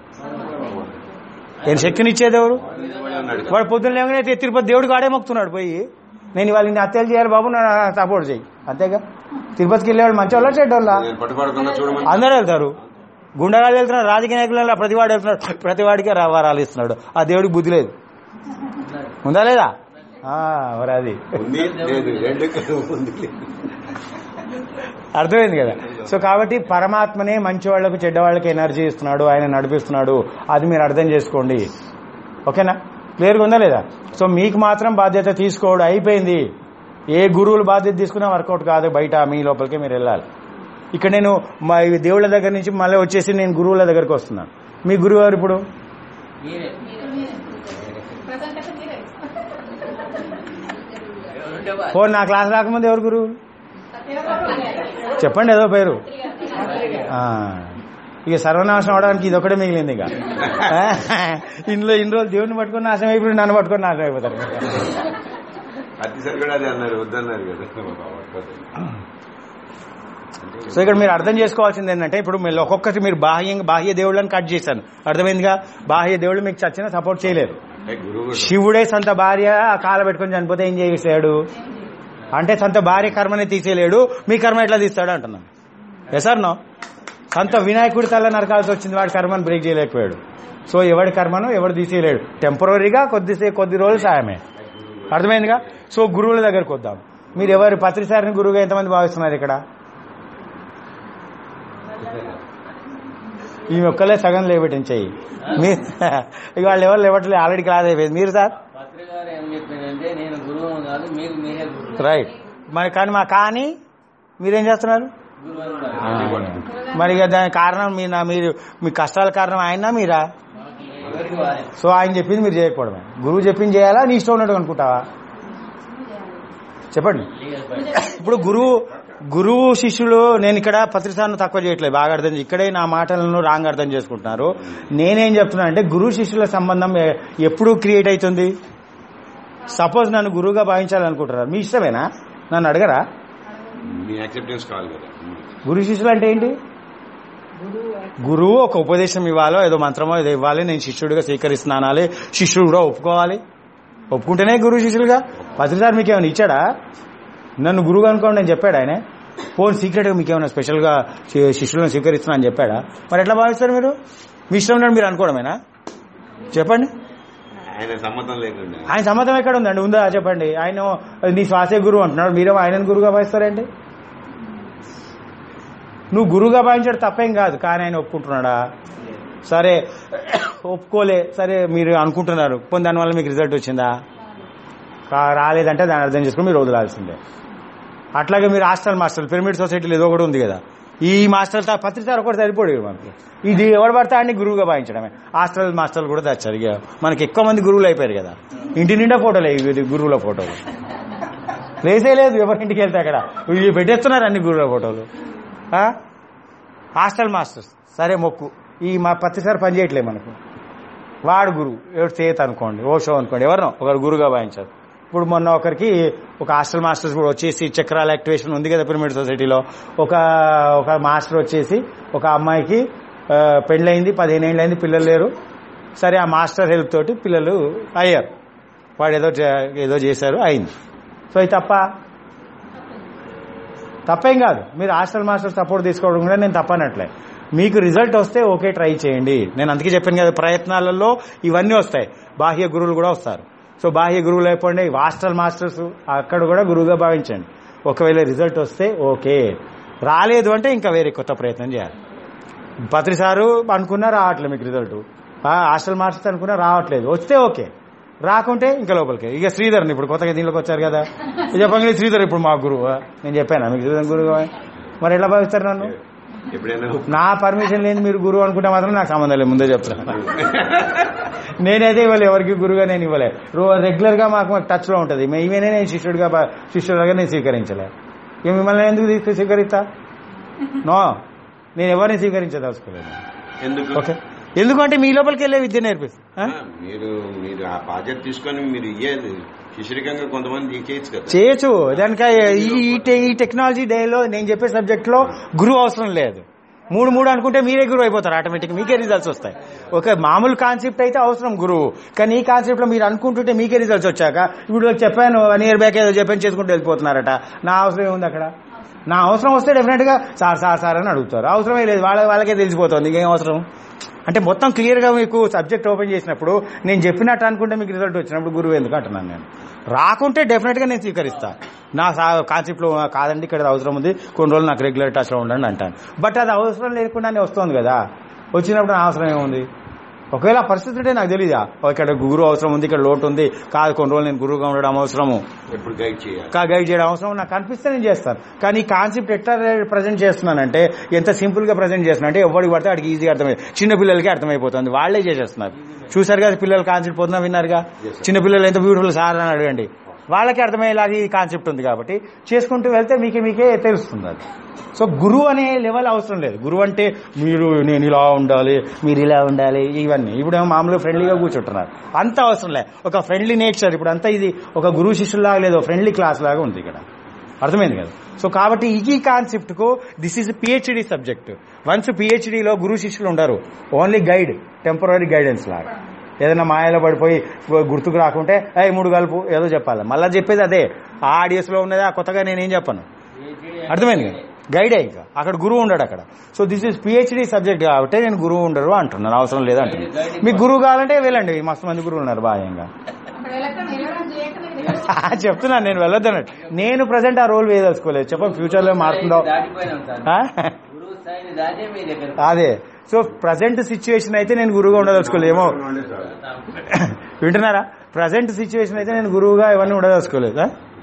ఏం శక్తిని ఇచ్చేది ఎవరు
అన్నాడు కదా.
వాడు పొద్దున్న లేవగానే అయితే తిరుపతి దేవుడికి ఆడే మొక్కుతున్నాడు పోయి నేను ఇవాళ ఇన్ని హత్యలు చేయాలి బాబు నా సపోర్ట్ చేయి అంతేగా తిరుపతికి వెళ్ళేవాళ్ళు మంచి వాళ్ళ చెడ్డోళ్ళ
నేను పట్టుపడకుండా చూడమని
అందరూ వెళ్తారు గుండగాలు వెళ్తున్నారు రాజకీయ నాయకులు ప్రతి వాడు వెళ్తున్నాడు ప్రతి వాడికి రా- వరాలు ఇస్తున్నాడు ఆ దేవుడికి బుద్ధి లేదు ఉందా లేదా ఆ, మరి అది
ఉంది లేదు రెండు ఉంది
అర్థమైంది కదా సో కాబట్టి పరమాత్మనే మంచి వాళ్లకు చెడ్డ వాళ్ళకి ఎనర్జీ ఇస్తున్నాడు ఆయన నడిపిస్తున్నాడు అది మీరు అర్థం చేసుకోండి ఓకేనా క్లియర్గా ఉందా లేదా సో మీకు మాత్రం బాధ్యత తీసుకోడు అయిపోయింది ఏ గురువులు బాధ్యత తీసుకున్నా వర్కౌట్ కాదు బయట మీ లోపలికి మీరు వెళ్ళాలి ఇక్కడ నేను మా ఈ దేవుళ్ళ దగ్గర నుంచి మళ్ళీ వచ్చేసి నేను గురువుల దగ్గరికి వస్తున్నాను మీ గురువు గారు ఇప్పుడు
మీరే
ప్రజెంటేషన్ మీరే
ఎవరుంటే వాళ్ళు.
ఫోన్ నా క్లాస్ రాకముందు ఎవరు గురువు
సత్యనారాయణ గారు.
చెప్పండి ఏదో పేరు ఆ, ఇక సర్వనాశనం అవడానికి ఇది ఒకటే మిగిలింది ఇక ఇందులో ఇన్ని రోజులు దేవుని పట్టుకొని నాశనం అయిపోయి నన్ను పట్టుకొని నాశనం అయిపోతారు
అతిసరి కూడా అదే అన్నారు వద్దన్నారు కదా
సో ఇక్కడ మీరు అర్థం చేసుకోవాల్సింది ఏంటంటే ఇప్పుడు మీరు ఒక్కొక్కటి మీరు బాహ్యంగా బాహ్య దేవుళ్ళని కట్ చేశాను అర్థమైందిగా బాహ్య దేవుళ్ళు మీకు చచ్చిన సపోర్ట్ చేయలేరు
అంటే గురువు కూడా
శివుడే సొంత భార్య కాల పెట్టుకొని చనిపోతే ఏం చేసాడు అంటే సొంత భార్య కర్మని తీసేయలేడు మీ కర్మ ఎట్లా తీస్తాడు అంటున్నాను ఎసార్ నో సొంత వినాయకుడి తల నరకాల్సి వచ్చింది వాడి కర్మను బ్రేక్ చేయలేకపోయాడు సో ఎవడి కర్మను ఎవడు తీసేయలేడు టెంపరీగా కొద్దిసేపు కొద్ది రోజులు సాయమే అర్థమైందిగా సో గురువుల దగ్గరకు వద్దాం మీరు ఎవరు పత్రిసారిని గురువుగా ఎంతమంది భావిస్తున్నారు ఇక్కడ ఈ ఒక్కలే సగం లేబెట్టిన చెయ్యి మీ ఇక వాళ్ళు ఎవరు లేవట్లేదు ఆల్రెడీ క్లాస్ అయిపోయింది మీరు సార్
పత్రిక గారు ఏం చెప్పిందంటే నేను గురువు కాదు మీకు మీరే గురువు
రైట్ మరి కానీ మా కానీ మీరేం చేస్తున్నారు
గురువు అని కూడా
అన్ని పట్టుకుంటాం.
మరి ఇక దానికి కారణం మీ నా- మీరు మీ కష్టాల కారణం ఆయన మీరా
ఎవరికి వారే
సో ఆయన చెప్పింది మీరు చేయకపోవడమే గురువు చెప్పింది చేయాలా నీ ఇష్టం ఉన్నట్టు అనుకుంటావా చెప్పండి
లీగల్ బయట
ఇప్పుడు గురువు గురువు శిష్యులు నేను ఇక్కడ పత్రిసాన్ని తక్కువ చేయట్లేదు బాగా అర్థం చే- ఇక్కడే నా మాటలను రాంగ్ అర్థం చేసుకుంటున్నారు నేనేం చెప్తున్నా అంటే గురువు శిష్యుల సంబంధం ఎ- ఎప్పుడు క్రియేట్ అవుతుంది సపోజ్ నన్ను గురువుగా భావించాలనుకుంటున్నారు మీ ఇష్టమేనా నన్ను అడగరా
మీ యాక్సెప్టెన్స్ కావాలి కదా
గురు శిష్యులు అంటే ఏంటి గురువు ఒక ఉపదేశం ఇవ్వాలో ఏదో మంత్రమో ఏదో ఇవ్వాలి నేను శిష్యుడిగా స్వీకరిస్తున్నాను అనాలి శిష్యుడు కూడా ఒప్పుకోవాలి ఒప్పుకుంటేనే గురువు శిష్యులుగా పత్రిసారి మీకు ఏమైనా ఇచ్చాడా నన్ను గురువు అనుకోండి నేను చెప్పాడు ఆయన ఫోన్ సీక్రెట్గా మీకు ఏమైనా స్పెషల్గా శి- శిష్యులను స్వీకరిస్తున్నా అని చెప్పాడా మరి ఎట్లా భావిస్తారు మీరు మీ ఇష్టం ఉన్నట్టు మీరు అనుకోవడమేనా చెప్పండి
ఆయన సమ్మతం లేకుండా
ఆయన సమ్మతం ఎక్కడ ఉందండి ఉందా చెప్పండి ఆయన నీ శ్వాసే గురువు అంటున్నాడు మీరేమో ఆయనను గురువుగా భావిస్తారండి నువ్వు గురువుగా భావించడం తప్పేం కాదు కానీ ఆయన ఒప్పుకుంటున్నాడా సరే ఒప్పుకోలే సరే మీరు అనుకుంటున్నారు పోనీ దానివల్ల మీకు రిజల్ట్ వచ్చిందా కా- రాలేదంటే దాన్ని అర్థం చేసుకుని మీరు వదలాల్సిందే అట్లాగే మీరు హాస్టల్ మాస్టర్ పిరమిడ్ సొసైటీలో ఏదో కూడా ఉంది కదా ఈ మాస్టర్ పత్రిక ఒకటి సరిపోడు మనకి ఇది ఎవడు పడతా అని గురువుగా భావించడమే హాస్టల్ మాస్టర్లు కూడా తెచ్చారు ఇక మనకి ఎక్కువ మంది గురువులు అయిపోయారు కదా ఇంటి నిండా ఫోటోలే ఇవి గురువుల ఫోటోలు ప్లేసే లేదు ఎవరింటికి వెళ్తే అక్కడ ఇవి పెట్టేస్తున్నారు అన్ని గురువుల ఫోటోలు ఆ? హాస్టల్ మాస్టర్స్ సరే మొక్కు ఈ మా పత్రిసారి పని చేయట్లేదు మనకు వాడు గురువు ఎవరు చేత అనుకోండి ఓషో అనుకోండి ఎవరినో ఒకరు గురువుగా భావించారు ఇప్పుడు మొన్న ఒకరికి ఒక హాస్టల్ మాస్టర్స్ కూడా వచ్చేసి చక్రాల యాక్టివేషన్ ఉంది కదా పిరమిడ్ సొసైటీలో ఒక ఒక మాస్టర్ వచ్చేసి ఒక అమ్మాయికి ఆ, పెళ్ళయింది పదిహేను ఏళ్ళైంది పిల్లలు లేరు సరే ఆ మాస్టర్ హెల్ప్ తోటి పిల్లలు అయ్యారు వాడు ఏదో చే- ఏదో చేశారు అయింది సో ఇది తప్ప తప్పేం కాదు మీరు హాస్టల్ మాస్టర్ సపోర్ట్ తీసుకోవడం కూడా నేను తప్పనట్లే మీకు రిజల్ట్ వస్తే ఓకే ట్రై చేయండి నేను అందుకే చెప్పాను కదా ప్రయత్నాలలో ఇవన్నీ వస్తాయి బాహ్య గురువులు కూడా వస్తారు సో బాహ్య గురువులు అయిపోండి హాస్టల్ మాస్టర్స్ అక్కడ కూడా గురువుగా భావించండి ఒకవేళ రిజల్ట్ వస్తే ఓకే రాలేదు అంటే ఇంకా వేరే కొత్త ప్రయత్నం చేయాలి పత్రిసారు అనుకున్నా రావట్లేదు మీకు రిజల్ట్ హాస్టల్ మాస్టర్స్ అనుకున్నా రావట్లేదు వస్తే ఓకే రాకుంటే ఇంకా లోపలికి ఇక శ్రీధర్ని ఇప్పుడు కొత్తగా దీనిలోకి వచ్చారు కదా ఇది చెప్పండి శ్రీధర్ ఇప్పుడు మా గురువు నేను చెప్పాను మీకు శ్రీధర్ గురువు మరి ఎట్లా భావిస్తారు నన్ను
ఎప్పుడైనా
నా పర్మిషన్ లేని మీరు గురువు అనుకుంటే మాత్రం నాకు సంబంధం లేదు ముందే చెప్తాను నేనైతే ఇవ్వలే ఎవరికి గురువుగా నేను ఇవ్వలే రో- రెగ్యులర్ గా మాకు మాకు టచ్ లో ఉంటది మేమేనే నేను శిష్యుడిగా బా- శిష్యుడిగా నేను స్వీకరించలే ఇక మిమ్మల్ని ఎందుకు తీసుకు స్వీకరిస్తా నో నేను ఎవరిని స్వీకరించదలుచుకోలేదు
ఎందుకు
ఓకే ఎందుకంటే మీ లోపలికి వెళ్ళే విద్య నేర్పిస్తా
ఆ, మీరు మీరు ఆ బాధ్యత తీసుకొని మీరు ఇయ్యేది శిశురికంగా కొంతమంది చేయొచ్చు కదా
చేయొచ్చు దానికి ఈ ఈ టె- ఈ టెక్నాలజీ డేలో నేను చెప్పే సబ్జెక్ట్ లో గురువు అవసరం లేదు మూడు మూడు అనుకుంటే మీరే గురువు అయిపోతారు ఆటోమేటిక్ మీకే రిజల్ట్స్ వస్తాయి ఒక మామూలు కాన్సెప్ట్ అయితే అవసరం గురువు కానీ ఈ కాన్సెప్ట్ లో మీరు అనుకుంటుంటే మీకే రిజల్ట్స్ వచ్చాక ఇప్పుడు చెప్పాను వన్ ఇయర్ బ్యాక్ ఏదో చెప్పాను చేసుకుంటూ వెళ్ళిపోతున్నారట నా అవసరం ఏముంది అక్కడ నా అవసరం వస్తే డెఫినెట్ గా సార్ సార్ సార్ అని అడుగుతారు అవసరమే లేదు వాళ్ళ వాళ్ళకే తెలిసిపోతుంది ఇంకేం అవసరం అంటే మొత్తం క్లియర్ గా మీకు సబ్జెక్ట్ ఓపెన్ చేసినప్పుడు నేను చెప్పినట్టు అనుకుంటే మీకు రిజల్ట్ వచ్చినప్పుడు గురువు ఎందుకు అంటున్నాను నేను రాకుంటే డెఫినెట్ గా నేను స్వీకరిస్తా నా కాన్సెప్ట్ లో కాదండి ఇక్కడ అవసరం ఉంది కొన్ని రోజులు నాకు రెగ్యులర్ టచ్ లో ఉండండి అంటాను బట్ అది అవసరం లేకుండానే వస్తుంది కదా వచ్చినప్పుడు నా అవసరం ఏముంది ఒకవేళ ఆ పరిస్థితి ఉంటే నాకు తెలీదా ఓ, ఇక్కడ గురువు అవసరం ఉంది ఇక్కడ లోటు ఉంది కాదు కొన్ని రోజులు నేను గురువుగా ఉండడం అవసరము
ఎప్పుడు గైడ్ చేయాలి
కా గైడ్ చేయడం అవసరం నాకు కనిపిస్తే నేను చేస్తాను కానీ ఈ కాన్సెప్ట్ ఎట్లా ప్రజెంట్ చేస్తున్నానంటే ఎంత సింపుల్ గా ప్రజెంట్ చేస్తున్నా అంటే ఎవరికి పడితే అడిగి ఈజీగా అర్థమై చిన్న పిల్లలకి అర్థమైపోతుంది వాళ్ళే చేసేస్తున్నారు చూసారు కదా పిల్లలు కాన్సెప్ట్ పొందిన విన్నారుగా చిన్న పిల్లలు ఎంత బ్యూటిఫుల్ సార్ అని అడగండి వాళ్ళకి అర్థమయ్యేలాగా ఈ కాన్సెప్ట్ ఉంది కాబట్టి చేసుకుంటూ వెళ్తే మీకే మీకే తెలుస్తుంది అది సో గురువు అనే లెవెల్ అవసరం లేదు గురువు అంటే మీరు నేను ఇలా ఉండాలి మీరు ఇలా ఉండాలి ఇవన్నీ ఇప్పుడు ఏమో మామూలుగా ఫ్రెండ్లీగా కూర్చుంటున్నారు అంత అవసరం లేదు ఒక ఫ్రెండ్లీ నేచర్ ఇప్పుడు అంతా ఇది ఒక గురువు శిష్యులాగా లేదు ఫ్రెండ్లీ క్లాస్ లాగా ఉంది ఇక్కడ అర్థమైంది కదా సో కాబట్టి ఈ కాన్సెప్ట్ కు this is PhD subject once పిహెచ్డిలో గురు శిష్యులు ఉండరు ఓన్లీ గైడ్ టెంపరీ గైడెన్స్ లాగా ఏదైనా మాయలో పడిపోయి గుర్తుకు రాకుంటే అయ్యి మూడు కలుపు ఏదో చెప్పాలి మళ్ళీ చెప్పేది అదే ఆ ఆడియన్స్ లో ఉన్నది ఆ కొత్తగా నేనేం చెప్పను అర్థమైంది కదా గైడే ఇంకా అక్కడ గురువు ఉండడు అక్కడ so this is PhD subject కాబట్టి నేను గురువు ఉండరు అంటున్నాను అవసరం లేదు అంటున్నాను మీకు గురువు కావాలంటే వెళ్ళండి మస్తు మంది గురువులు ఉన్నారు బాహ్యంగా
అక్కడ వెళ్ళక నిలవడం చేయక నేను
చెప్తున్నాను నేను వెళ్ళొద్దన్నట్టు నేను ప్రజెంట్ ఆ రోల్ వేయదలుచుకోలేదు చెప్పండి ఫ్యూచర్ లో మారుతుందో
దాటిపోయినాం సార్
ఆ?
గురువు స్థాయిని దాటే మీ దగ్గర
అదే సో ప్రజెంట్ సిచ్యువేషన్ అయితే నేను గురువుగా ఉండదలుచుకోలేదు ఏమో వింటున్నారా ప్రజెంట్ సిచ్యువేషన్ అయితే నేను గురువుగా ఇవన్నీ ఉండదలుచుకోలేదు ఆ?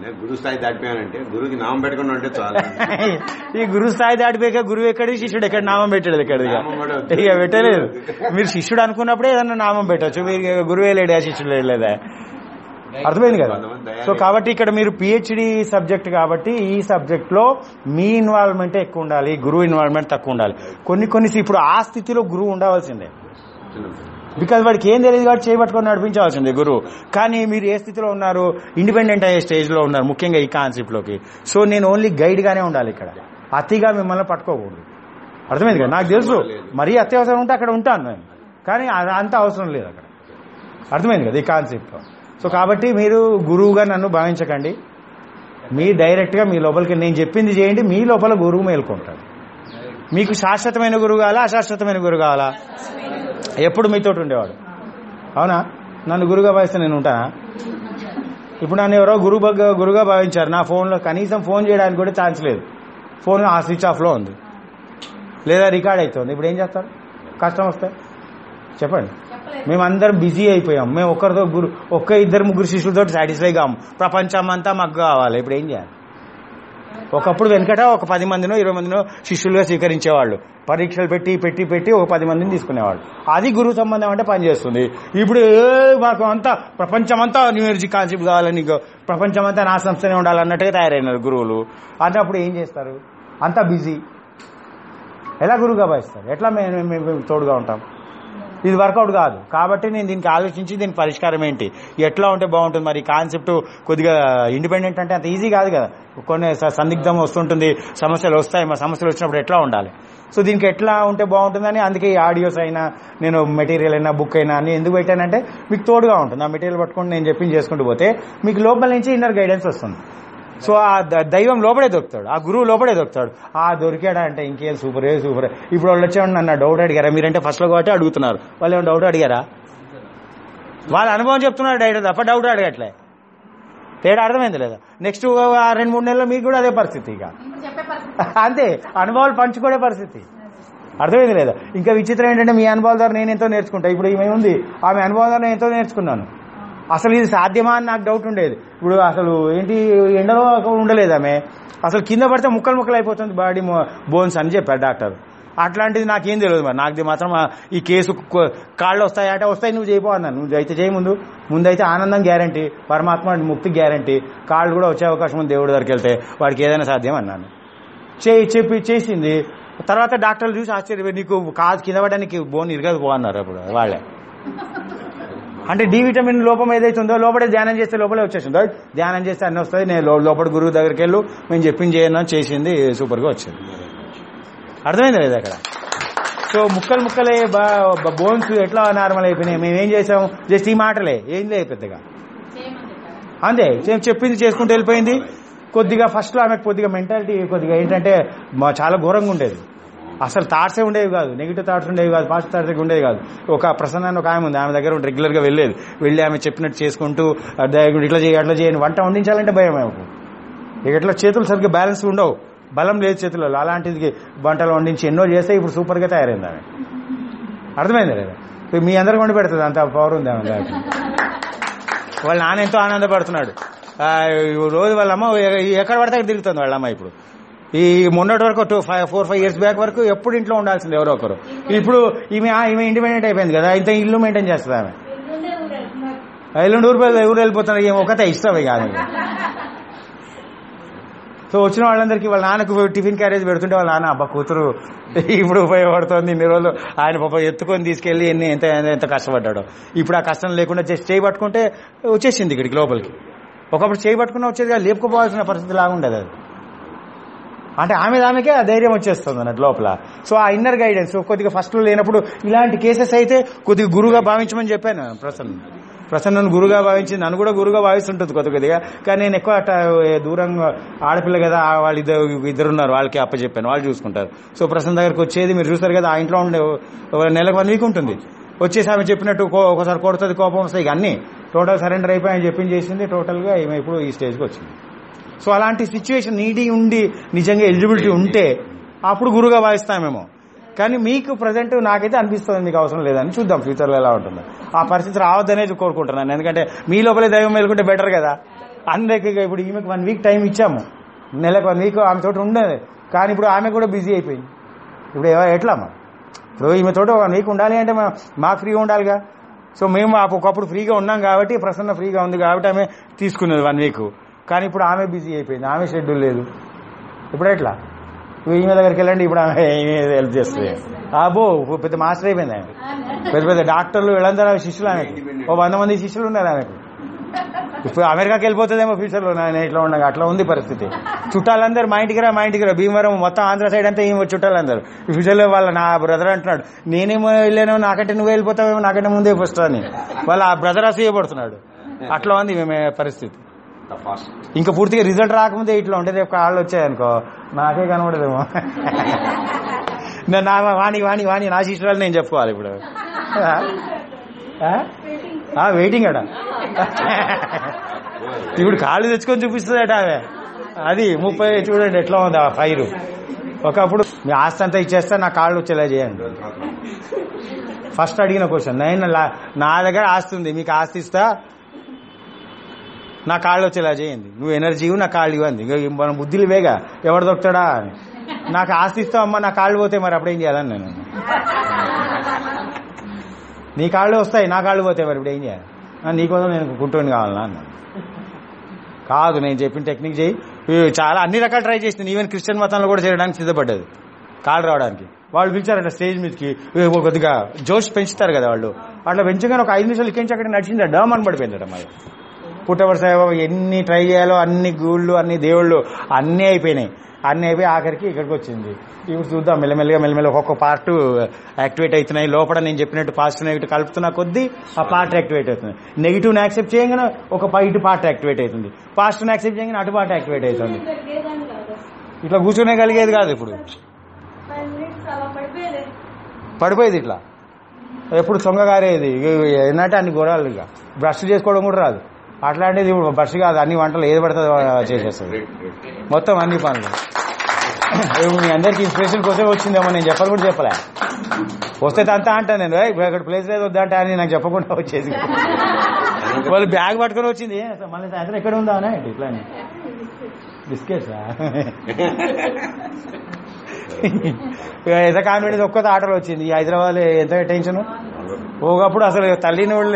నేను గురు స్థాయి దాటిపోయానంటే గురువుకి నామం పెట్టుకుని ఉంటే చాలు
ఈ గురు స్థాయి దాటిపోయాక గురువు ఎక్కడి శిష్యుడు ఎక్కడ నామం పెట్టాడు ఎక్కడ
నామం కూడా వద్దు.
ఇక పెట్టలేదు మీరు శిష్యుడు అనుకున్నప్పుడే ఏదన్నా నామం పెట్టచ్చు మీరు ఇక గురువే లేడా శిష్యుడు లేడా అర్థమైంది కదా
కొంతమంది దయాలు-
సో కాబట్టి ఇక్కడ మీరు పిహెచ్డి సబ్జెక్ట్ కాబట్టి ఈ సబ్జెక్ట్ లో మీ ఇన్వాల్వ్మెంట్ ఎక్కువ ఉండాలి గురువు ఇన్వాల్వ్మెంట్ తక్కువ ఉండాలి కొన్ని కొన్ని ఇప్పుడు ఆ స్థితిలో గురువు ఉండవలసిందే బికాజ్ వాడికి ఏం తెలియదు కాబట్టి చేయబట్టుకొని నడిపించవలసిందే గురువు కానీ మీరు ఏ స్థితిలో ఉన్నారు ఇండిపెండెంట్ అయ్యే స్టేజ్ లో ఉన్నారు ముఖ్యంగా ఈ కాన్సెప్ట్ లోకి సో నేను ఓన్లీ గైడ్ గానే ఉండాలి ఇక్కడ అతిగా మిమ్మల్ని పట్టుకోకూడదు అర్థమైంది కదా నాకు తెలుసు మరీ అత్యవసరం ఉంటే అక్కడ ఉంటాను నేను కానీ అది అంత అవసరం లేదు అక్కడ అర్థమైంది కదా ఈ కాన్సెప్ట్ సో కాబట్టి మీరు గురువుగా నన్ను భావించకండి మీ డైరెక్ట్ గా మీ లోపలికి నేను చెప్పింది చేయండి మీ లోపల గురువు మేల్కొంటాడు మీకు శాశ్వతమైన గురువు కావాలా అశాశ్వతమైన గురువు కావాలా ఎప్పుడు మీతోటి ఉండేవాడు అవునా నన్ను గురుగా భావిస్తే నేను ఉంటానా ఇప్పుడు నన్ను ఎవరో గురువు బగ్గ- గురుగా భావించారు నా ఫోన్లో కనీసం ఫోన్ చేయడానికి కూడా ఛాన్స్ లేదు ఫోన్ ఆ స్విచ్ ఆఫ్లో ఉంది లేదా రికార్డ్ అవుతుంది ఇప్పుడు ఏం చేస్తారు కష్టం వస్తే చెప్పండి
చెప్పలేదు
మేమందరం బిజీ అయిపోయాం మేము ఒక్కరితో గురు ఒక్క ఇద్దరు ముగ్గురు శిష్యులతో సాటిస్ఫై కాము ప్రపంచం అంతా మాకు కావాలి ఇప్పుడు ఏం చేయాలి ఒకప్పుడు వెనకట ఒక పది మందినో ఇరవై మందినో శిష్యులుగా స్వీకరించేవాళ్ళు పరీక్షలు పెట్టి పెట్టి పెట్టి ఒక పది మందిని తీసుకునేవాళ్ళు అది గురువు సంబంధం అంటే పనిచేస్తుంది ఇప్పుడు ఏ మాకు అంతా ప్రపంచం అంతా న్యూ ఎనర్జీ కాన్సెప్ట్ కావాలని నీకు ప్రపంచం అంతా నా సంస్థనే ఉండాలన్నట్టుగా తయారైనారు గురువులు అన్నప్పుడు ఏం చేస్తారు అంతా బిజీ ఎలా గురువుగా భావిస్తారు ఎట్లా మేము మేము- మేము తోడుగా ఉంటాం ఇది వర్కౌట్ కాదు కాబట్టి నేను దీనికి ఆలోచించి దీని పరిష్కారం ఏంటి ఎట్లా ఉంటే బాగుంటుంది మరి కాన్సెప్ట్ కొద్దిగా ఇండిపెండెంట్ అంటే అంత ఈజీ కాదు కదా కొన్ని స- సందిగ్ధం వస్తుంటుంది సమస్యలు వస్తాయి మా సమస్యలు వచ్చినప్పుడు ఎట్లా ఉండాలి సో దీనికి ఎట్లా ఉంటే బాగుంటుందని అందుకే ఈ ఆడియోస్ అయినా నేను మెటీరియల్ అయినా బుక్ అయినా అన్ని ఎందుకు పెట్టానంటే మీకు తోడుగా ఉంటుంది ఆ మెటీరియల్ పట్టుకొని నేను చెప్పింది చేసుకుంటూ పోతే మీకు లోపల నుంచి ఇన్నర్ గైడెన్స్ వస్తుంది సో ఆ ద- దైవం లోపడే దొరుకుతాడు ఆ గురువు లోపడే దొరుకుతాడు ఆ దొరికాడా అంటే ఇంకేం సూపర్ ఏ సూపర్ ఇప్పుడు వాళ్ళు వచ్చేవాడు నన్ను డౌట్ అడిగారా మీరంటే ఫస్ట్ లో కాబట్టి అడుగుతున్నారు వాళ్ళు ఏమైనా డౌట్ అడిగారా వాళ్ళ అనుభవం చెప్తున్నారు డైరెక్ట్ తప్ప డౌట్ అడగట్లే తేడా అర్థమైంది లేదా నెక్స్ట్ రెండు మూడు నెలల్లో మీకు కూడా అదే పరిస్థితి ఇక
ఇప్పుడు చెప్పే పరిస్థితి
అంతే అనుభవాలు పంచుకునే పరిస్థితి అర్థమైంది లేదా ఇంకా విచిత్రం ఏంటంటే మీ అనుభవాల ద్వారా నేను ఎంతో నేర్చుకుంటా ఇప్పుడు ఈమె ఉంది ఆమె అనుభవం ద్వారా నేను ఎంతో నేర్చుకున్నాను అసలు ఇది సాధ్యమా అని నాకు డౌట్ ఉండేది ఇప్పుడు అసలు ఏంటి ఎండలో ఉండలేదు ఆమె అసలు కింద పడితే ముక్కలు ముక్కలు అయిపోతుంది బాడీ బోన్స్ అని చెప్పారు డాక్టర్ అట్లాంటిది నాకేం తెలియదు మరి నాకు మాత్రం ఆ ఈ కేసు కు- కాళ్ళు వస్తాయి అంటే వస్తాయి నువ్వు చేయిపో అన్నాను నువ్వు అయితే చేయి ముందు ముందైతే ఆనందం గ్యారంటీ పరమాత్మ ముక్తి గ్యారంటీ కాళ్ళు కూడా వచ్చే అవకాశం ఉంది దేవుడి దగ్గరికి వెళ్తే వాడికి ఏదైనా సాధ్యం అన్నాను చేయి చెప్పి చేసింది తర్వాత డాక్టర్లు చూసి ఆశ్చర్య నీకు కాదు కింద పడడానికి బోన్ ఇరగదు పో అన్నారు అప్పుడు వాళ్ళే అంటే డి విటమిన్ లోపం ఏదైతే ఉందో లోపలే ధ్యానం చేస్తే లోపలే వచ్చేసిందో ధ్యానం చేస్తే అన్నీ వస్తుంది నేను లో- లోపల గురువు దగ్గరికి వెళ్ళు మేము చెప్పింది చేయను చేసింది సూపర్గా వచ్చింది అర్థమైంది లేదా అక్కడ సో ముక్కలు ముక్కలే బోన్స్ ఎట్లా నార్మల్ అయిపోయినాయి మేము ఏం చేసాం జస్ట్ ఈ మాటలే ఏం లేదు పెద్దగా
చేయమని చెప్పారు
అంతే చెప్- చెప్పింది చేసుకుంటూ వెళ్ళిపోయింది కొద్దిగా ఫస్ట్ లో ఆమెకు కొద్దిగా మెంటాలిటీ కొద్దిగా ఏంటంటే మా- చాలా ఘోరంగా ఉండేది అసలు థాట్సే ఉండేవి కాదు నెగిటివ్ థాట్స్ ఉండేవి కాదు పాజిటివ్ థాట్స్ ఉండేవి కాదు ఒక ప్రసన్న అని ఒక ఆమె ఉంది ఆమె దగ్గర రెగ్యులర్ గా వెళ్ళేది వెళ్ళి ఆమె చెప్పినట్టు చేసుకుంటూ "ఆ, దయగుండు ఇట్లా చేయి అట్లా చేయని వంట వండించాలంటే భయం ఆమెకు ఇక ఇట్లా చేతులు సరిగ్గా బ్యాలెన్స్ ఉండవు బలం లేదు చేతులలో అలాంటిది వంటలు వండించి ఎన్నో చేస్తే ఇప్పుడు సూపర్ గా తయారైంది ఆమె అర్థమైంది లేదా ఇప్పుడు మీ అందరికి వండి పెడుతుంది అంత పవర్ ఉంది ఆమె దాంట్లో. వాళ్ళ నాన్న ఎంతో ఆనందపడుతున్నాడు ఆ, రోజు వాళ్ళ అమ్మ ఎ- ఎక్కడ పడితే అక్కడ తిరుగుతుంది వాళ్ళ అమ్మ ఇప్పుడు ఈ మొన్నటి వరకు two five four five years back వరకు ఎప్పుడు ఇంట్లో ఉండాల్సింది ఎవరో ఒకరు ఇప్పుడు ఈమె ఆ, ఈమె ఇండిపెండెంట్ అయిపోయింది కదా ఇంత ఇల్లు మెయింటైన్ చేస్తుంది ఆమె ఆ, ఎల్లుండి ఊరు పోయి- ఊరు వెళ్ళిపోతున్నారు ఏమో ఒకతే ఇష్టం ఇక ఆమె సో వచ్చిన వాళ్ళందరికీ వాళ్ళ నాన్నకు టిఫిన్ క్యారేజ్ పెడుతుంటే వాళ్ళ నాన్న అబ్బా కూతురు ఇప్పుడు ఉపయోగపడుతోంది ఇన్ని రోజులు ఆయన పాప ఎత్తుకొని తీసుకెళ్లి ఎన్ని ఎంత ఎంత కష్టపడ్డాడో ఇప్పుడు ఆ కష్టం లేకుండా జస్ట్ చేయి పట్టుకుంటే వచ్చేసింది ఇక్కడికి లోపలికి ఒకప్పుడు చేయి పట్టుకున్న వచ్చేది కాదు, లేపుకుపోవాల్సిన పరిస్థితి లాగా ఉండేది అది అంటే ఆమె ఆమెకే ఆ ధైర్యం వచ్చేస్తుంది అన్నట్టు లోపల సో ఆ ఇన్నర్ గైడెన్స్ కొద్దిగా ఫస్ట్ లో లేనప్పుడు ఇలాంటి కేసెస్ అయితే కొద్దిగా గురుగా భావించమని చెప్పాను ప్రసన్న ప్రసన్నను గురుగా భావించి నన్ను కూడా గురుగా భావిస్తుంటుంది కొద్ది కొద్దిగా కానీ నేను ఎక్కువ అట్ట ఏ దూరంగా ఆడపిల్ల కదా ఆ వాళ్ళు ఇద్దరు ఇద్దరు ఉన్నారు వాళ్ళకి అప్పచెప్పాను వాళ్ళు చూసుకుంటారు సో ప్రసన్న దగ్గరకు వచ్చేది మీరు చూస్తారు కదా ఆ ఇంట్లో ఉండే ఒక నెలకు వన్ వీక్ ఉంటుంది వచ్చేసి ఆమె చెప్పినట్టు కో- ఒకసారి కొడుతుంది కోపం వస్తాయి ఇక అన్ని టోటల్ సరెండర్ అయిపోయి ఆయన చెప్పింది చేసింది టోటల్గా ఈమె ఇప్పుడు ఈ స్టేజ్కి వచ్చింది సో అలాంటి సిచ్యువేషన్ నీడీ ఉండి నిజంగా ఎలిజిబిలిటీ ఉంటే అప్పుడు గురుగా భావిస్తామేమో కానీ మీకు ప్రజెంట్ నాకైతే అనిపిస్తుంది మీకు అవసరం లేదని చూద్దాం ఫ్యూచర్లో ఎలా ఉంటుందో ఆ పరిస్థితి రావద్దనే కోరుకుంటున్నాను ఎందుకంటే మీ లోపలే దైవం మేలుకుంటే బెటర్ కదా అందరికి ఇక ఇప్పుడు ఈమెకు వన్ వీక్ టైం ఇచ్చాము నెలకు వన్ వీక్ ఆమె తోటి ఉండేది కానీ ఇప్పుడు ఆమె కూడా బిజీ అయిపోయింది ఇప్పుడు ఎవ- ఎట్లా అమ్మా ఇప్పుడు ఈమె తోటి వన్ వీక్ ఉండాలి అంటే మా- మాకు ఫ్రీగా ఉండాలిగా సో మేము ఆ ఒకప్పుడు ఫ్రీగా ఉన్నాం కాబట్టి ప్రసన్న ఫ్రీగా ఉంది కాబట్టి ఆమె తీసుకున్నది వన్ వీక్ కానీ ఇప్పుడు ఆమె బిజీ అయిపోయింది ఆమె షెడ్యూల్ లేదు ఇప్పుడు ఎట్లా ఇప్పుడు ఈమె దగ్గరికి వెళ్ళండి ఇప్పుడు ఆమె హెల్ప్ చేస్తుంది అబ్బో పెద్ద మాస్టర్ అయిపోయింది ఆమె పెద్ద పెద్ద డాక్టర్లు వీళ్ళందరూ శిష్యులు ఆమెకు ఓ వంద మంది శిష్యులు ఉన్నారు ఆమెకు ఇప్పుడు అమెరికాకి వెళ్ళిపోతుందేమో ఫ్యూచర్ లో నేను ఇట్లా ఉండగా అట్లా ఉంది పరిస్థితి చుట్టాలందరూ మా ఇంటికి రా మా ఇంటికి రా భీమవరం మొత్తం ఆంధ్ర సైడ్ అంతా ఏమో చుట్టాలందరూ ఈ ఫ్యూచర్ లో వాళ్ళ నా బ్రదర్ అంటున్నాడు నేనేమో వెళ్ళాను నాకంటే నువ్వు వెళ్ళిపోతావేమో నాకంటే ముందే ఫస్ట్ అని వాళ్ళ ఆ బ్రదర్ అసూయపడుతున్నాడు అట్లా ఉంది మేము పరిస్థితి
ఫాస్ట్
ఇంకా పూర్తిగా రిజల్ట్ రాకముందే ఇట్లా ఉంటే రేపు కాళ్ళు వచ్చాయనుకో నాకే కనబడదేమో నా- నా వాణి వాణి వాణి నా శిష్యురాలు నేను చెప్పుకోవాలి ఇప్పుడు ఆ? ఆ? ఆ, వెయిటింగ్ అడ ఇప్పుడు కాళ్ళు తెచ్చుకొని చూపిస్తుందట ఆమె అది ముప్పై చూడండి ఎట్లా ఉంది ఆ ఫైర్ ఒకప్పుడు మీ ఆస్తి అంతా ఇచ్చేస్తా నా కాళ్ళు వచ్చేలా చేయండి ఫస్ట్ అడిగిన క్వశ్చన్ నేను లా- నా దగ్గర ఆస్తి ఉంది మీకు ఆస్తి ఇస్తా నా కాళ్ళు వచ్చేలా చేయండి నువ్వు ఎనర్జీ ఇవ్వు, నా కాళ్ళు ఇవ్వండి ఇక మన బుద్ధులు వేగా ఎవడు దొరుకుతాడా అని నాకు ఆస్తి ఇస్తావు అమ్మా నా కాళ్ళు పోతే మరి అప్పుడు ఏం చేయాలని నేను నీ కాళ్ళు వస్తాయి నా కాళ్ళు పోతే మరి ఇప్పుడు ఏం చేయాలి ఆ, నీకోసం నేను గుంటూని కావాలన్నా అన్నాను కాదు నేను చెప్పిన టెక్నిక్ చేయి ఇవి చాలా అన్ని రకాలు ట్రై చేసింది ఈవెన్ క్రిస్టియన్ మతంలో కూడా చేయడానికి సిద్ధపడ్డది కాళ్ళు రావడానికి వాళ్ళు పిలిచారట స్టేజ్ మీదకి ఏ, ఓ కొద్దిగా జోష్ పెంచుతారు కదా వాళ్ళు అట్లా పెంచగానే ఒక ఐదు నిమిషాలు ఇక్కడి అక్కడ నడిచింది డమ్ అని పడిపోయిందట మరి పుట్టవర్ సేవ ఎన్ని ట్రై చేయాలో అన్ని గూళ్ళు అన్ని దేవుళ్ళు అన్నీ అయిపోయినాయి అన్ని అయిపోయి ఆఖరికి ఇక్కడికి వచ్చింది ఇప్పుడు చూద్దాం మెల్లమెల్లగా మెల్లమెల్ల ఒక్కొక్క పార్ట్ యాక్టివేట్ అవుతున్నాయి లోపల నేను చెప్పినట్టు పాజిటివ్ నెగిటివ్ కలుపుతున్న కొద్దీ ఆ పార్ట్ యాక్టివేట్ అవుతుంది నెగిటివ్ యాక్సెప్ట్ చేయగానే ఒక పై- ఇటు పార్ట్ యాక్టివేట్ అవుతుంది పాజిటివ్ యాక్సెప్ట్ చేయగానే అటు పార్ట్ యాక్టివేట్ అవుతుంది
జరిగేదాన్ని కాదు
ఇట్లా కూర్చునే కలిగేది కాదు ఇప్పుడు
ఫైవ్ మినిట్స్ అలా పడిపోయేది
పడిపోయేది ఇట్లా ఎప్పుడు సొంగగారేది ఏంటంటే అన్ని గొడవలు ఇక బ్రష్ చేసుకోవడం కూడా రాదు అట్లాంటిది ఇప్పుడు బ్రష్ కాదు అన్ని వంటలు ఏది పడుతుందో చేసేస్తుంది మొత్తం అన్ని పనులు ఇప్పుడు మీ అందరికి ఇన్స్పిరేషన్ కోసం వచ్చిందేమో నేను చెప్పాలి కూడా చెప్పలే వస్తే అంతా అంటా నేను "ఏయ్, ఇక్కడ ప్లేస్ లేదు వద్దంటే అని నాకు చెప్పకుండా వచ్చేసి వాళ్ళు బ్యాగ్ పట్టుకొని వచ్చింది అసలు మళ్ళీ సాయంత్రం ఎక్కడ ఉందా అని ఇట్లానే బిస్కెట్స్ ఎంత కాన్ఫిడెన్స్ ఒక్కత ఆటలో వచ్చింది ఈ హైదరాబాద్ ఎంత టెన్షన్ ఒకప్పుడు అసలు తల్లిని వాళ్ళు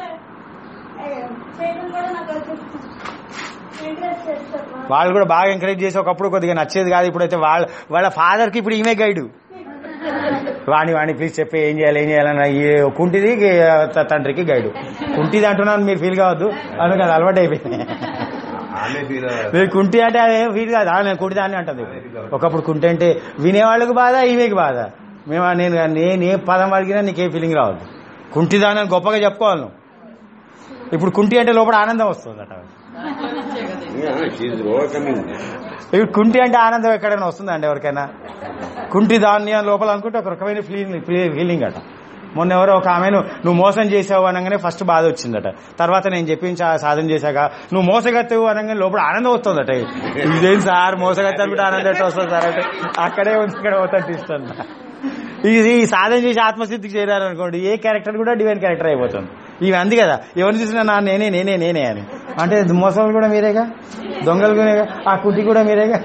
చేయడం కూడా నాకు ఎంకరేజ్ చేస్తారు
వాళ్ళు కూడా బాగా ఎంకరేజ్ చేసి ఒకప్పుడు కొద్దిగా నచ్చేది కాదు ఇప్పుడైతే వాళ్ళ వాళ్ళ ఫాదర్ కి ఇప్పుడు ఈమె గైడు వాణి వాణి ప్లీజ్ చెప్పి ఏం చేయాలి ఏం చేయాలన్న ఈ కుంటిది త- తండ్రికి గైడు కుంటిది అంటున్నాను మీరు ఫీల్ కావద్దు అందుకు అది అలవాటు అయిపోయింది
ఆమె ఫీల్
మీరు కుంటి అంటే అదే ఫీల్ కాదు ఆ, నేను కుంటిదా అని అంటది ఒకప్పుడు కుంటి అంటే వినేవాళ్ళకి బాధ ఈమెకి బాధ మేము నేను నేను ఏ పదం అడిగినా నీకే ఫీలింగ్ రావద్దు కుంటిదా అని గొప్పగా చెప్పుకోవాలి నువ్వు ఇప్పుడు కుంటి అంటే లోపల ఆనందం వస్తుంది అట
ఓవర్కమింగ్
ఇప్పుడు కుంటి అంటే ఆనందం ఎక్కడైనా వస్తుందండి ఎవరికైనా కుంటి దాన్ని అని లోపల అనుకుంటే ఒక రకమైన ఫీలింగ్ ఫీలింగ్ అట మొన్న ఎవరో ఒక ఆమెను నువ్వు మోసం చేసావు అనగానే ఫస్ట్ బాధ వచ్చిందట తర్వాత నేను చెప్పించి ఆ సాధన చేశాక నువ్వు మోసగత్తవు అనగానే లోపల ఆనందం వస్తుందట ఇదేం సార్ మోసగత్త అనుకుంటే ఆనందం ఎట్లా వస్తుంది సార్ అంటే అక్కడే ఉంది ఇక్కడ అవుతాను ఇస్తాను ఇది ఈ సాధన చేసి ఆత్మస్థితికి చేరారనుకోండి ఏ క్యారెక్టర్ కూడా డివైన్ క్యారెక్టర్ అయిపోతుంది ఇవి అంది కదా ఎవరిని చూసినా నా నేనే నేనే నేనే అని అంటే మోసాలు కూడా మీరేగా దొంగలు కూడా ఆ కుట్టి కూడా మీరేగా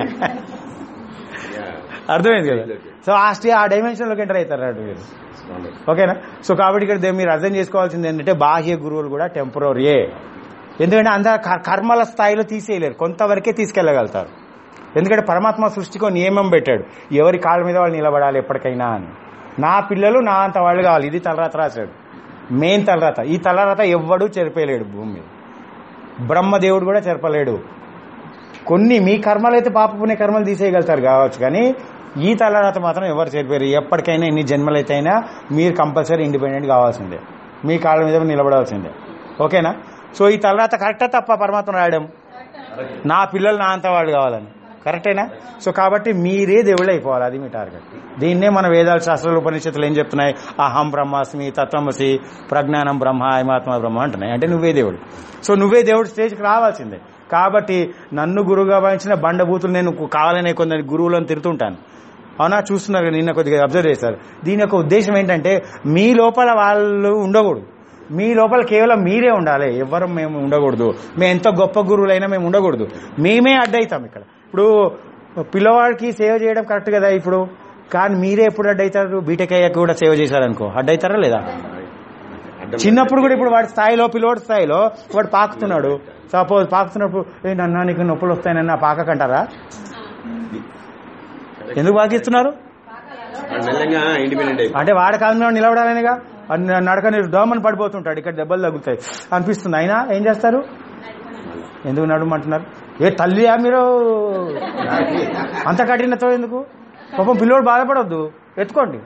అర్థమైంది కదా సో ఆ స్టే ఆ డైమెన్షన్ లోకి ఎంటర్ అవుతారు అటు మీరు ఓకేనా సో కాబట్టి ఇక్కడ దే- మీరు అర్థం చేసుకోవాల్సింది ఏంటంటే బాహ్య గురువులు కూడా టెంపరీయే ఎందుకంటే అంత క- కర్మల స్థాయిలో తీసేయలేరు కొంతవరకే తీసుకెళ్లగలుగుతారు ఎందుకంటే పరమాత్మ సృష్టికి ఒక నియమం పెట్టాడు ఎవరి కాళ్ళ మీద వాళ్ళు నిలబడాలి ఎప్పటికైనా అని నా పిల్లలు నా అంత వాళ్ళు కావాలి ఇది తలరాత రాశాడు మెయిన్ తలరాత ఈ తలరాత ఎవ్వడూ చెరిపేయలేడు భూమి మీద బ్రహ్మదేవుడు కూడా చెరపలేడు కొన్ని మీ కర్మలు అయితే పాప పుణ్య కర్మలు తీసేయగలుగుతారు కావచ్చు కానీ ఈ తలరాత మాత్రం ఎవరు చేరిపోయారు ఎప్పటికైనా ఎన్ని జన్మలైతే అయినా మీరు కంపల్సరీ ఇండిపెండెంట్ కావాల్సిందే మీ కాళ్ళ మీద మీరు నిలబడాల్సిందే ఓకేనా సో ఈ తలరాత కరెక్టా తప్ప పరమాత్మ రాయడం నా పిల్లలు నా అంత వాళ్ళు కావాలని కరెక్టేనా సో కాబట్టి మీరే దేవుళ్ళు అయిపోవాలి అది మీ టార్గెట్ దీన్నే మన వేదాల శాస్త్రాలు ఉపనిషత్తులు ఏం చెప్తున్నాయి అహం బ్రహ్మాస్మి తత్వమసి ప్రజ్ఞానం బ్రహ్మ ఐమాత్మ బ్రహ్మ అంటున్నాయి అంటే నువ్వే దేవుడు సో నువ్వే దేవుడు స్టేజ్కి రావాల్సిందే కాబట్టి నన్ను గురువుగా భావించిన బండబూతులు నేను కావాలనే కొందరు గురువులను తిరుతుంటాను అవునా చూస్తున్నారు కదా, నిన్న కొద్దిగా అబ్జర్వ్ చేశారు దీని యొక్క ఉద్దేశం ఏంటంటే మీ లోపల వాళ్ళు ఉండకూడదు మీ లోపల కేవలం మీరే ఉండాలి ఎవరు మేము ఉండకూడదు మేము ఎంత గొప్ప గురువులైనా మేము ఉండకూడదు మేమే అడ్డవుతాం ఇక్కడ ఇప్పుడు పిల్లవాడికి సేవ చేయడం కరెక్ట్ కదా ఇప్పుడు కానీ మీరే ఎప్పుడు అడ్డవుతారు బీటెక్ అయ్యాక కూడా సేవ చేశారనుకో అడ్డవుతారా లేదా
అడ్డం
చిన్నప్పుడు కూడా ఇప్పుడు వాడి స్థాయిలో పిల్లోడి స్థాయిలో వాడు పాకుతున్నాడు సపోజ్ పాకుతున్నప్పుడు ఏ నన్నా నీకు నొప్పులు వస్తాయనన్నా పాకకంటారా ఎందుకు పాకిస్తున్నారు
వాడు మెల్లగా ఇండిపెండెంట్ అయిపోయి
అంటే వాడి కాలం మీద నిలబడాలనిగా అన్ని నడక నీరు దోమని పడిపోతుంటాడు ఇక్కడ దెబ్బలు తగ్గుతాయి అనిపిస్తుంది అయినా ఏం చేస్తారు ఎందుకు నడమంటున్నారు ఏ తల్లియా మీరు అంత కఠినతో ఎందుకు పాపం పిల్లోడు బాధపడొద్దు ఎత్తుకోండి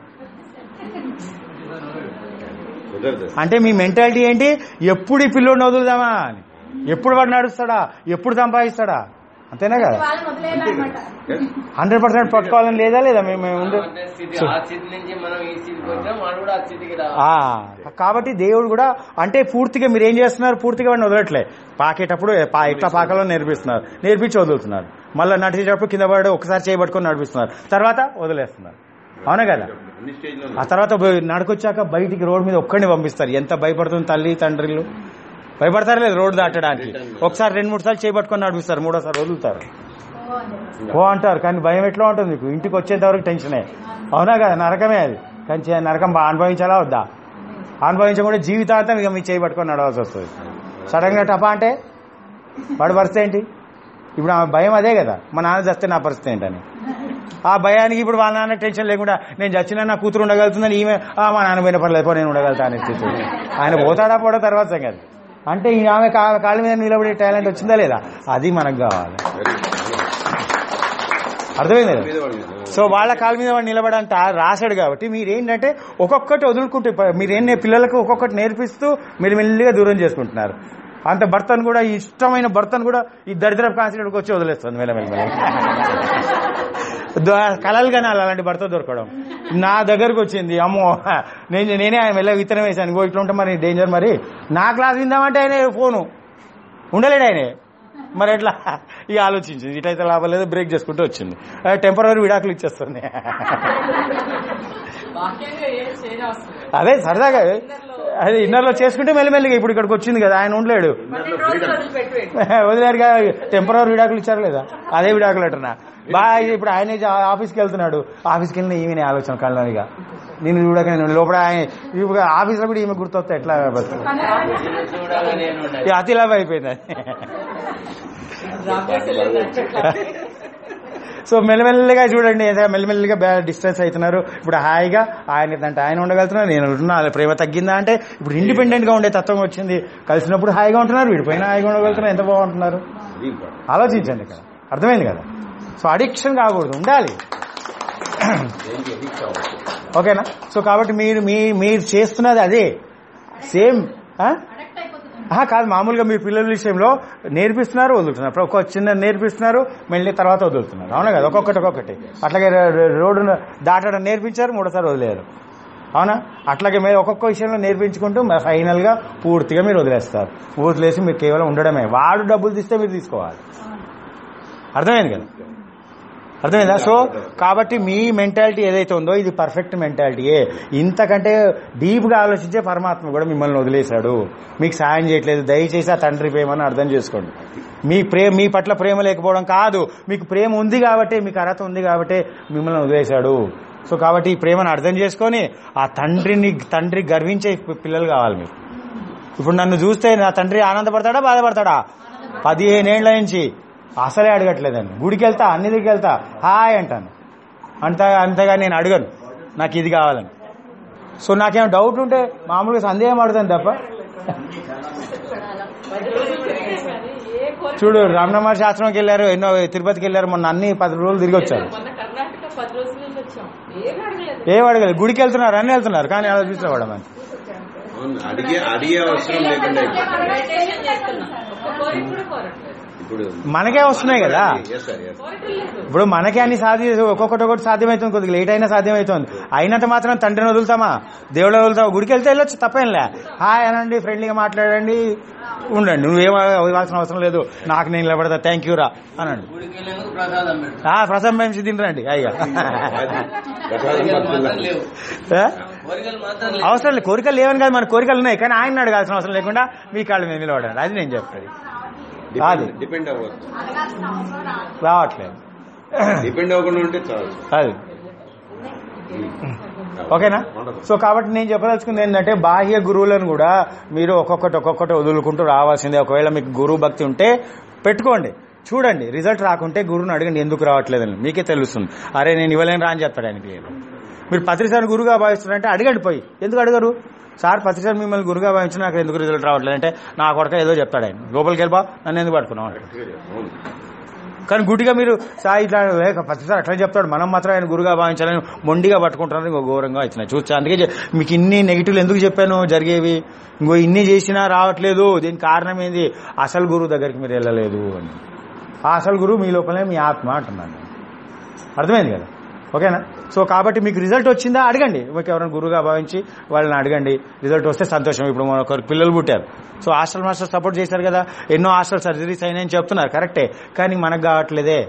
కుదరదు
అంటే మీ మెంటాలిటీ ఏంటి ఎప్పుడు ఈ పిల్లోడిని వదులుదామా అని ఎప్పుడు వాడు నడుస్తాడా ఎప్పుడు సంపాదిస్తాడా అంతేనా కదా
వాళ్ళని వదిలేయాలన్నమాట
హండ్రెడ్ పర్సెంట్ పట్టుకోవాలని లేదా లేదా మేము మేము ఉండే
అంటే స్థితి ఆ స్థితి నుంచి మనం ఈ స్థితికి వచ్చాం వాడు కూడా ఆ స్థితికి రావాలి
ఆ, కాబట్టి దేవుడు కూడా అంటే పూర్తిగా మీరు ఏం చేస్తున్నారు పూర్తిగా వాడిని వదలట్లే పాకేటప్పుడు పా ఎట్లా పాకాలో నేర్పిస్తున్నారు నేర్పించి వదులుతున్నారు మళ్ళీ నడిచేటప్పుడు కింద పడి ఒకసారి చేయబట్టుకొని నడిపిస్తున్నారు తర్వాత వదిలేస్తున్నారు అవునా కదా
అన్ని స్టేజ్
ఆ తర్వాత బ- నడకొచ్చాక బయటికి రోడ్ మీద ఒక్కడిని పంపిస్తారు ఎంత భయపడుతుంది తల్లి తండ్రిలు భయపడతారు లేదు రోడ్డు దాటడానికి ఒకసారి రెండు మూడు సార్లు చేయబట్టుకొని నడిపిస్తారు మూడోసారి వదులుతారు
ఓ అని చెప్పేసి.
ఓ అంటారు కానీ భయం ఎట్లా ఉంటుంది మీకు ఇంటికి వచ్చేంత వరకు టెన్షనే అవునా కదా నరకమే అది కానీ చే- నరకం బాగా అనుభవించాలా వద్దా అనుభవించకుండా జీవితాంతం ఇక మీ చేయి పట్టుకొని నడవాల్సి వస్తుంది సడన్ గా టపా అంటే వాడి పరిస్థితి ఏంటి ఇప్పుడు ఆ భయం అదే కదా మా నాన్న చస్తే నా పరిస్థితి ఏంటని ఆ భయానికి ఇప్పుడు వాళ్ళ నాన్న టెన్షన్ లేకుండా నేను చచ్చినా నా కూతురు ఉండగలుగుతుందని ఈమె "ఆ, మా నాన్న పోయిన పర్లేదు పో, నేను ఉండగలుగుతా అనే స్థితి ఆయన పోతాడా పోడా తర్వాత సంగతి అంటే ఈ ఆమె కా- కాళ్ళ మీద నిలబడే టాలెంట్ వచ్చిందా లేదా అది మనకు కావాలి అర్థమైంది కదా
మీద వాళ్ళు
సో వాళ్ళ కాళ్ళ మీద వాడు నిలబడంత రాశాడు కాబట్టి మీరేంటంటే ఒక్కొక్కటి వదులుకుంటే ప- మీరేం నే- పిల్లలకు ఒక్కొక్కటి నేర్పిస్తూ మీరు మెల్లిగా దూరం చేసుకుంటున్నారు అంత భర్తను కూడా ఈ ఇష్టమైన భర్తను కూడా ఈ దరిద్రపు కాన్సిడెంట్కి వచ్చి వదిలేస్తుంది మెల్ల మెల్ల మెల్ల ద- కలలు కనాలి అలాంటి భర్త దొరకడం నా దగ్గరకు వచ్చింది అమ్మో నేను నేనే ఆయన మెల్ల విత్తనం వేశాను ఇంకో ఇట్లా ఉంటే మరి డేంజర్ మరి నా క్లాస్ విందామంటే ఆయన ఫోను ఉండలేడు ఆయనే మరి ఎట్లా ఇక ఆలోచించింది ఇటైతే లాభం లేదు బ్రేక్ చేసుకుంటూ వచ్చింది టెంపరీ విడాకులు ఇచ్చేస్తుంది
బాహ్యంగా ఏం చేయనవసరం
అదే సరదాగా అదే ఇన్నర్లో చేసుకుంటే మెల్లిమెల్లిగా ఇప్పుడు ఇక్కడికి వచ్చింది కదా ఆయన ఉండలేడు
పన్నెండు రోజులు వదిలిపెట్టు
వదిలేరు కదా టెంపరీ విడాకులు ఇచ్చారు లేదా అదే విడాకులు అంటున్నా బాగా ఇప్పుడు ఆయన ఆఫీస్కి వెళ్తున్నాడు ఆఫీస్కి వెళ్ళిన ఈమె ఆలోచన కళ్ళనిగా నేను చూడక నేను లోపల ఆయన ఇప్పుడు ఆఫీస్లో కూడా ఈమె గుర్తొస్తే ఎట్లా బతుకు
నిన్ను చూడాలని నేను ఉండాలి
ఇక అతి లాభ అయిపోయింది అది. సో మెల్లమెల్లగా చూడండి ఏదో మెల్లమెల్లగా బ్యా- డిస్టెన్స్ అవుతున్నారు ఇప్పుడు హాయిగా ఆయన అంటే ఆయన ఉండగలుగుతున్నారు నేను ఉంటున్నా అలా ప్రేమ తగ్గిందా అంటే ఇప్పుడు ఇండిపెండెంట్ గా ఉండే తత్వం వచ్చింది కలిసినప్పుడు హాయిగా ఉంటున్నారు వీడిపోయినా హాయిగా ఉండగలుగుతున్నారు ఎంత బాగుంటున్నారు
అది ఇంపార్టెంట్
ఆలోచించండి ఇక్కడ అర్థమైంది కదా సో అడిక్షన్ కాకూడదు ఉండాలి
దేనికి ఎడిక్ట్ అవ్వచ్చు
ఓకేనా సో కాబట్టి మీరు మీ మీరు చేస్తున్నది అదే సేమ్
అడక్ట్ అయిపోతుంది
ఆహా, కాదు మామూలుగా మీ పిల్లల విషయంలో నేర్పిస్తున్నారు వదులుతున్నారు ఇప్పుడు ఒక చిన్న నేర్పిస్తున్నారు మళ్ళీ తర్వాత వదులుతున్నారు అవునా కదా ఒక్కొక్కటి ఒక్కొక్కటి అట్లాగే ర- ర- రోడ్డును దాటడం నేర్పించారు మూడోసారి వదిలేరు అవునా అట్లాగే మీరు ఒక్కొక్క విషయంలో నేర్పించుకుంటూ ఫైనల్ గా పూర్తిగా మీరు వదిలేస్తారు వదిలేసి మీరు కేవలం ఉండడమే వాడు డబ్బులు తీస్తే మీరు తీసుకోవాలి అర్థమైంది కదా అర్థమైందా సో కాబట్టి మీ మెంటాలిటీ ఏదైతే ఉందో ఇది పర్ఫెక్ట్ మెంటాలిటీయే ఇంతకంటే డీప్ గా ఆలోచించే పరమాత్మ కూడా మిమ్మల్ని వదిలేశాడు మీకు సాయం చేయట్లేదు దయచేసి ఆ తండ్రి ప్రేమను అర్థం చేసుకోండి మీ ప్రేమ మీ పట్ల ప్రేమ లేకపోవడం కాదు మీకు ప్రేమ ఉంది కాబట్టి మీకు అర్హత ఉంది కాబట్టి మిమ్మల్ని వదిలేశాడు సో కాబట్టి ఈ ప్రేమను అర్థం చేసుకొని ఆ తండ్రిని తండ్రి గర్వించే పి- పిల్లలు కావాలి మీకు ఇప్పుడు నన్ను చూస్తే నా తండ్రి ఆనందపడతాడా బాధపడతాడా పదిహేనేళ్ల నుంచి అసలే అడగట్లేదండి గుడికి వెళ్తా అన్ని దగ్గరికి వెళ్తా హాయ్ అంటాను అంత అంతగా నేను అడగను నాకు ఇది కావాలని సో నాకేం డౌట్ ఉంటే మామూలుగా సందేహం అడుగుతాను తప్ప
పది రోజులు తిరిగాం కానీ ఏ కోరిక
చూడు రమణమ్మ శాస్త్రంకి వెళ్ళారు ఎన్నో తిరుపతికి వెళ్ళారు మొన్న అన్ని పది రోజులు తిరిగి వచ్చారు
మొన్న కర్ణాటక పది రోజుల నుంచి వచ్చాం ఏం అడగలేదు
ఏం అడగలేదు గుడికి వెళ్తున్నారు అన్ని వెళ్తున్నారు కానీ అలా తీసుకురావడం అని
అవును అడిగే అడిగే అవసరం లేకుండా అయిపోయింది
మెడిటేషన్ చేస్తున్నాం ఒక్క కోరిక కూడా కోరట్లేదు
ఇప్పుడు
మనకే వస్తున్నాయి కదా
ఎస్ సార్ ఎస్
కోరికలు లేదు
ఇప్పుడు మనకే అన్ని సాధ్య ఒక్కొక్కటి ఒకటి సాధ్యమవుతుంది కొద్దిగా లేట్ అయినా సాధ్యమవుతుంది అయినంత మాత్రం తండ్రిని వదులుతామా దేవుడు వదులుతావు గుడికి వెళ్తే వెళ్ళొచ్చు తప్పేంలే హాయ్ అనండి ఫ్రెండ్లీగా మాట్లాడండి ఉండండి నువ్వేం ఇవ్వాల్సిన అవసరం లేదు నాకు నేను నిలబడతా థ్యాంక్ యూ రా అనండి
గుడికి వెళ్ళేందుకు ప్రసాదం పెడతాం
ఆ ప్రసం మేము తినరండి అయ్యా
ప్రసాదం
మాత్రం
పట్టుకుందాం.
లేవు
ఏ?
కోరికలు మాత్రం లేదు.
అవసరం లేదు కోరికలు లేవని కాదు మన కోరికలు ఉన్నాయి కానీ ఆయన అడగాల్సిన అవసరం లేకుండా మీ కాళ్ళ మీద నిలబడండి అది నేను చెప్పేది అది.
డిపెండ్ అవ్వచ్చు
అడగాల్సిన అవసరం రాదు
రావట్లేదు
డిపెండ్ అవ్వకుండా ఉంటే చాలు
అది ఓకేనా సో కాబట్టి నేను చెప్పదలుచుకుంది ఏంటంటే బాహ్య గురువులను కూడా మీరు ఒక్కొక్కటి ఒక్కొక్కటి వదులుకుంటూ రావాల్సిందే ఒకవేళ మీకు గురువు భక్తి ఉంటే పెట్టుకోండి చూడండి రిజల్ట్ రాకుంటే గురువుని అడగండి ఎందుకు రావట్లేదని మీకే తెలుస్తుంది అరే నేను ఇవ్వలేను రా అని చెప్తాడు ఆయనకి మీరు పత్రిసారి గురుగా భావిస్తున్నారంటే అడగండి పోయి ఎందుకు అడగరు సార్ పత్రిసారి మిమ్మల్ని గురుగా భావించిన నాకు ఎందుకు రిజల్ట్ రావట్లేదు అంటే నా కొడక ఏదో చెప్తాడు ఆయన లోపలికి వెళ్ళిపా నన్ను ఎందుకు పట్టుకున్నావు అంటాడు
అవును
కానీ గుడ్డిగా మీరు సాయి ఇట్లా లేక ప్రతిసారి అట్లా చెప్తాడు మనం మాత్రం ఆయన గురుగా భావించాలని మొండిగా పట్టుకుంటున్నారు ఇంకో ఘోరంగా వచ్చిన చూస్తా అందుకే చె- మీకు ఇన్ని నెగిటివ్లు ఎందుకు చెప్పాను జరిగేవి ఇంకో ఇన్ని చేసినా రావట్లేదు దీనికి కారణం ఏంది అసలు గురువు దగ్గరికి మీరు వెళ్ళలేదు అని ఆ అసలు గురువు మీ లోపలే మీ ఆత్మ అంటున్నాను నేను. అర్థమైంది కదా ఓకేనా సో కాబట్టి మీకు రిజల్ట్ వచ్చిందా అడగండి మీకు ఎవరైనా గురువుగా భావించి వాళ్ళని అడగండి రిజల్ట్ వస్తే సంతోషం ఇప్పుడు మన ఒకరు పిల్లలు పుట్టారు సో హాస్టల్ మాస్టర్ సపోర్ట్ చేశారు కదా ఎన్నో హాస్టల్ సర్జరీస్ అయినాయని చెప్తున్నారు కరెక్టే కానీ మనకు కావట్లేదే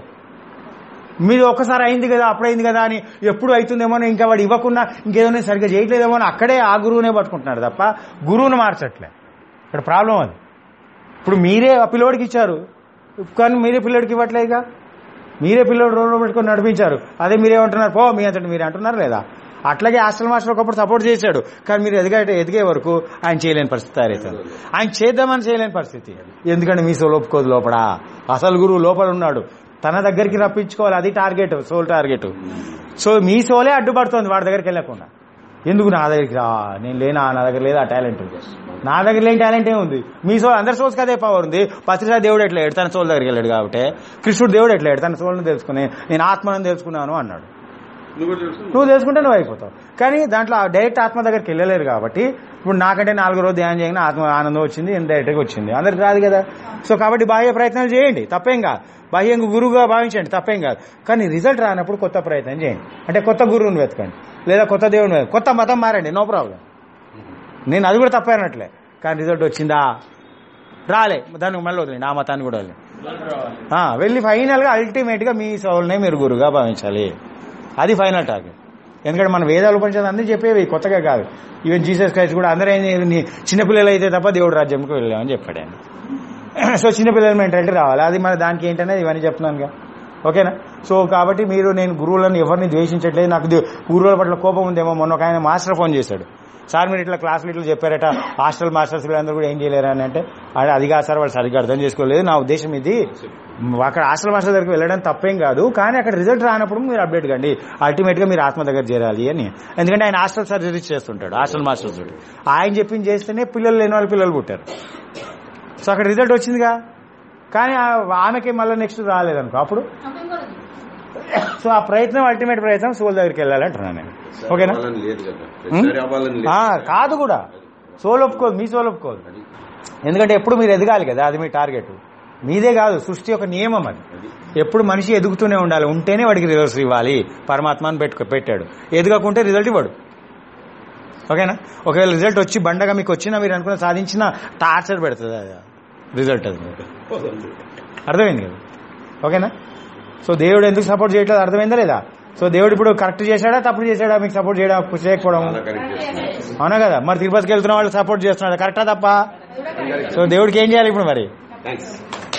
మీరు ఒక్కసారి అయింది కదా అప్పుడైంది కదా అని ఎప్పుడు అవుతుందేమో అని ఇంకా వాడు ఇవ్వకుండా ఇంకేదో నేను సరిగ్గా చేయట్లేదేమో అని అక్కడే ఆ గురువునే పట్టుకుంటున్నారు తప్ప గురువుని మార్చట్లే ఇక్కడ ప్రాబ్లం అది ఇప్పుడు మీరే ఆ పిల్లోడికి ఇచ్చారు కానీ మీరే పిల్లోడికి ఇవ్వట్లేదుగా మీరే పిల్లోడు రోడ్డు పెట్టుకొని నడిపించారు అదే మీరేమంటున్నారు పో మీ అంతటి మీరు అంటున్నారు లేదా అట్లాగే హాస్టల్ మాస్టర్ ఒకప్పుడు సపోర్ట్ చేశాడు కానీ మీరు ఎదిగే ఎదిగే వరకు ఆయన చేయలేని పరిస్థితి తయారవుతారు ఆయన చేద్దామని చేయలేని పరిస్థితి ఎందుకంటే మీ సోల్ ఒప్పుకోదు లోపల అసలు గురువు లోపల ఉన్నాడు తన దగ్గరికి రప్పించుకోవాలి అది టార్గెట్ సోల్ టార్గెట్ సో మీ సోలే అడ్డుపడుతోంది వాడి దగ్గరికి వెళ్ళకుండా ఎందుకు నా దగ్గరికి రా నేను లేనా నా దగ్గర లేదా ఆ టాలెంట్ నా దగ్గర లేని టాలెంట్ ఏముంది మీ సోల్ అందరి సోల్స్కి అదే పవర్ ఉంది పత్రికా దేవుడు ఎట్లా తన సోల్ దగ్గరికి వెళ్ళాడు కాబట్టి కృష్ణుడు దేవుడు ఎట్లా తన సోల్ని తెలుసుకుని నేను ఆత్మను తెలుసుకున్నాను అన్నాడు
నువ్వు కూడా తెలుసు
నువ్వు తెలుసుకుంటే నువ్వు అయిపోతావు కానీ దాంట్లో డైరెక్ట్ ఆత్మ దగ్గరికి వెళ్ళలేరు కాబట్టి ఇప్పుడు నాకంటే నాలుగు రోజు ధ్యానం చేయగానే ఆత్మ ఆనందం వచ్చింది డైరెక్ట్గా వచ్చింది అందరికి రాదు కదా సో కాబట్టి బాహ్య ప్రయత్నాలు చేయండి తప్పేం కాదు బాహ్యంగా గురువుగా భావించండి తప్పేం కాదు కానీ రిజల్ట్ రానప్పుడు కొత్త ప్రయత్నం చేయండి అంటే కొత్త గురువుని వెతకండి లేదా కొత్త దేవుని వెతకండి కొత్త మతం మారండి నో ప్రాబ్లం నేను అది కూడా తప్పైనట్లే కానీ రిజల్ట్ వచ్చిందా రాలే దానికి మళ్ళీ వదిలేండి ఆ మతాన్ని కూడా వదిలేండి ఆ, వెళ్ళి ఫైనల్గా అల్టిమేట్గా మీ సోల్నే మీరు గురుగా భావించాలి అది ఫైనల్ టార్గెట్ ఎందుకంటే మన వేదాలు ఉపనిషత్తు అందరూ చెప్పేవి కొత్తగా కాదు ఈవెన్ జీసస్ క్రైస్ట్ కూడా అందరూ ఏంది నీ చిన్నపిల్లలు అయితే తప్ప దేవుడు రాజ్యంకి వెళ్ళామని చెప్పాడు ఆయన సో చిన్నపిల్లల మెంటాలిటీ రావాలి అది మన దానికి ఏంటనేది ఇవన్నీ చెప్తున్నానుగా ఓకేనా సో కాబట్టి మీరు నేను గురువులను ఎవరిని ద్వేషించట్లేదు నాకు దే- గురువుల పట్ల కోపం ఉందేమో మొన్న ఒక ఆయన మాస్టర్ ఫోన్ చేశాడు సార్ మీరు ఇట్లా క్లాసులు ఇట్లా చెప్పారట హాస్టల్ మాస్టర్స్ వీళ్ళందరూ కూడా ఏం చేయలేరు అని అంటే "అది- అది కాదు సార్ వాళ్ళు సరిగ్గా అర్థం చేసుకోలేదు నా ఉద్దేశం ఇది అక్కడ హాస్టల్ మాస్టర్ దగ్గరికి వెళ్ళడం తప్పేం కాదు కానీ అక్కడ రిజల్ట్ రానప్పుడు మీరు అప్డేట్ కండి అల్టిమేట్ గా మీరు ఆత్మ దగ్గర చేరాలి అని ఎందుకంటే ఆయన హాస్టల్ సర్జరీస్ చేస్తుంటాడు హాస్టల్ మాస్టర్స్ తోటి ఆయన చెప్పింది చేస్తేనే పిల్లలు లేని వాళ్ళు పిల్లలు పుట్టారు సో అక్కడ రిజల్ట్ వచ్చిందిగా కానీ ఆ- ఆమెకి మళ్ళీ నెక్స్ట్ రాలేదనుకో అప్పుడు
అప్పుడు ఇంకోటి
సో ఆ ప్రయత్నం అల్టిమేట్ ప్రయత్నం సోల్ దగ్గరికి వెళ్ళాలి అంటున్నాను నేను ఓకేనా
అవ్వాలని లేదు కదా ప్రతిసారి అవ్వాలని
ఆ,
లేదు
కాదు కూడా సోల్ ఒప్పుకోదు మీ సోల్ ఒప్పుకోదు
అది
ఎందుకంటే ఎప్పుడు మీరు ఎదగాలి కదా అది మీ టార్గెట్ మీదే కాదు సృష్టి యొక్క నియమం అది
అది
ఎప్పుడు మనిషి ఎదుగుతూనే ఉండాలి ఉంటేనే వాడికి రిజల్ట్స్ ఇవ్వాలి పరమాత్మని పెట్టుకో పెట్టాడు ఎదగకుంటే రిజల్ట్ ఇవ్వడు ఓకేనా ఒకవేళ రిజల్ట్ వచ్చి బండగా మీకు వచ్చినా మీరు అనుకున్న సాధించిన టార్చర్ పెడుతుంది అది రిజల్ట్ అది మీకు అర్థమైంది కదా ఓకేనా సో దేవుడు ఎందుకు సపోర్ట్ చేయట్లేదు అర్థమైందా లేదా సో దేవుడు ఇప్పుడు కరెక్ట్ చేశాడా తప్పుడు చేశాడా మీకు సపోర్ట్ చేయడా చేయకపోవడం
చాలా కరెక్ట్ చేస్తున్నావు
అవునా కదా మరి తిరుపతికి వెళ్తున్న వాళ్ళు సపోర్ట్ చేస్తున్నాడు కరెక్టా తప్ప సో దేవుడికి ఏం చేయాలి ఇప్పుడు మరి
థ్యాంక్స్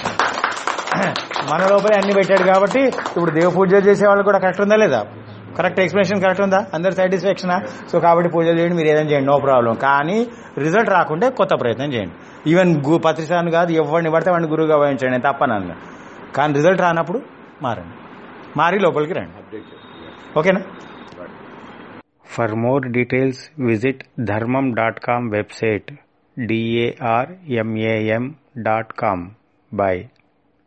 మన లోపలే అన్ని పెట్టాడు కాబట్టి ఇప్పుడు దేవ పూజ చేసే వాళ్ళు కూడా కరెక్ట్ ఉందా లేదా కరెక్ట్ ఎక్స్ప్లెనేషన్ కరెక్ట్ ఉందా అందరి సాటిస్ఫాక్షనా సో కాబట్టి పూజలు చేయండి మీరు ఏదైనా చేయండి నో ప్రాబ్లం కానీ రిజల్ట్ రాకుంటే కొత్త ప్రయత్నం చేయండి ఈవెన్ గు పత్రిసాను కాదు ఎవరిని పడితే వాడిని గురువుగా వహించండి నేను తప్పనన్నా కానీ రిజల్ట్ రానప్పుడు మారండి మారి లోపలికి రండి
అప్డేట్ చేస్తాను
ఓకేనా for more details visit Dharmam dot com website D A R M A M dot com bye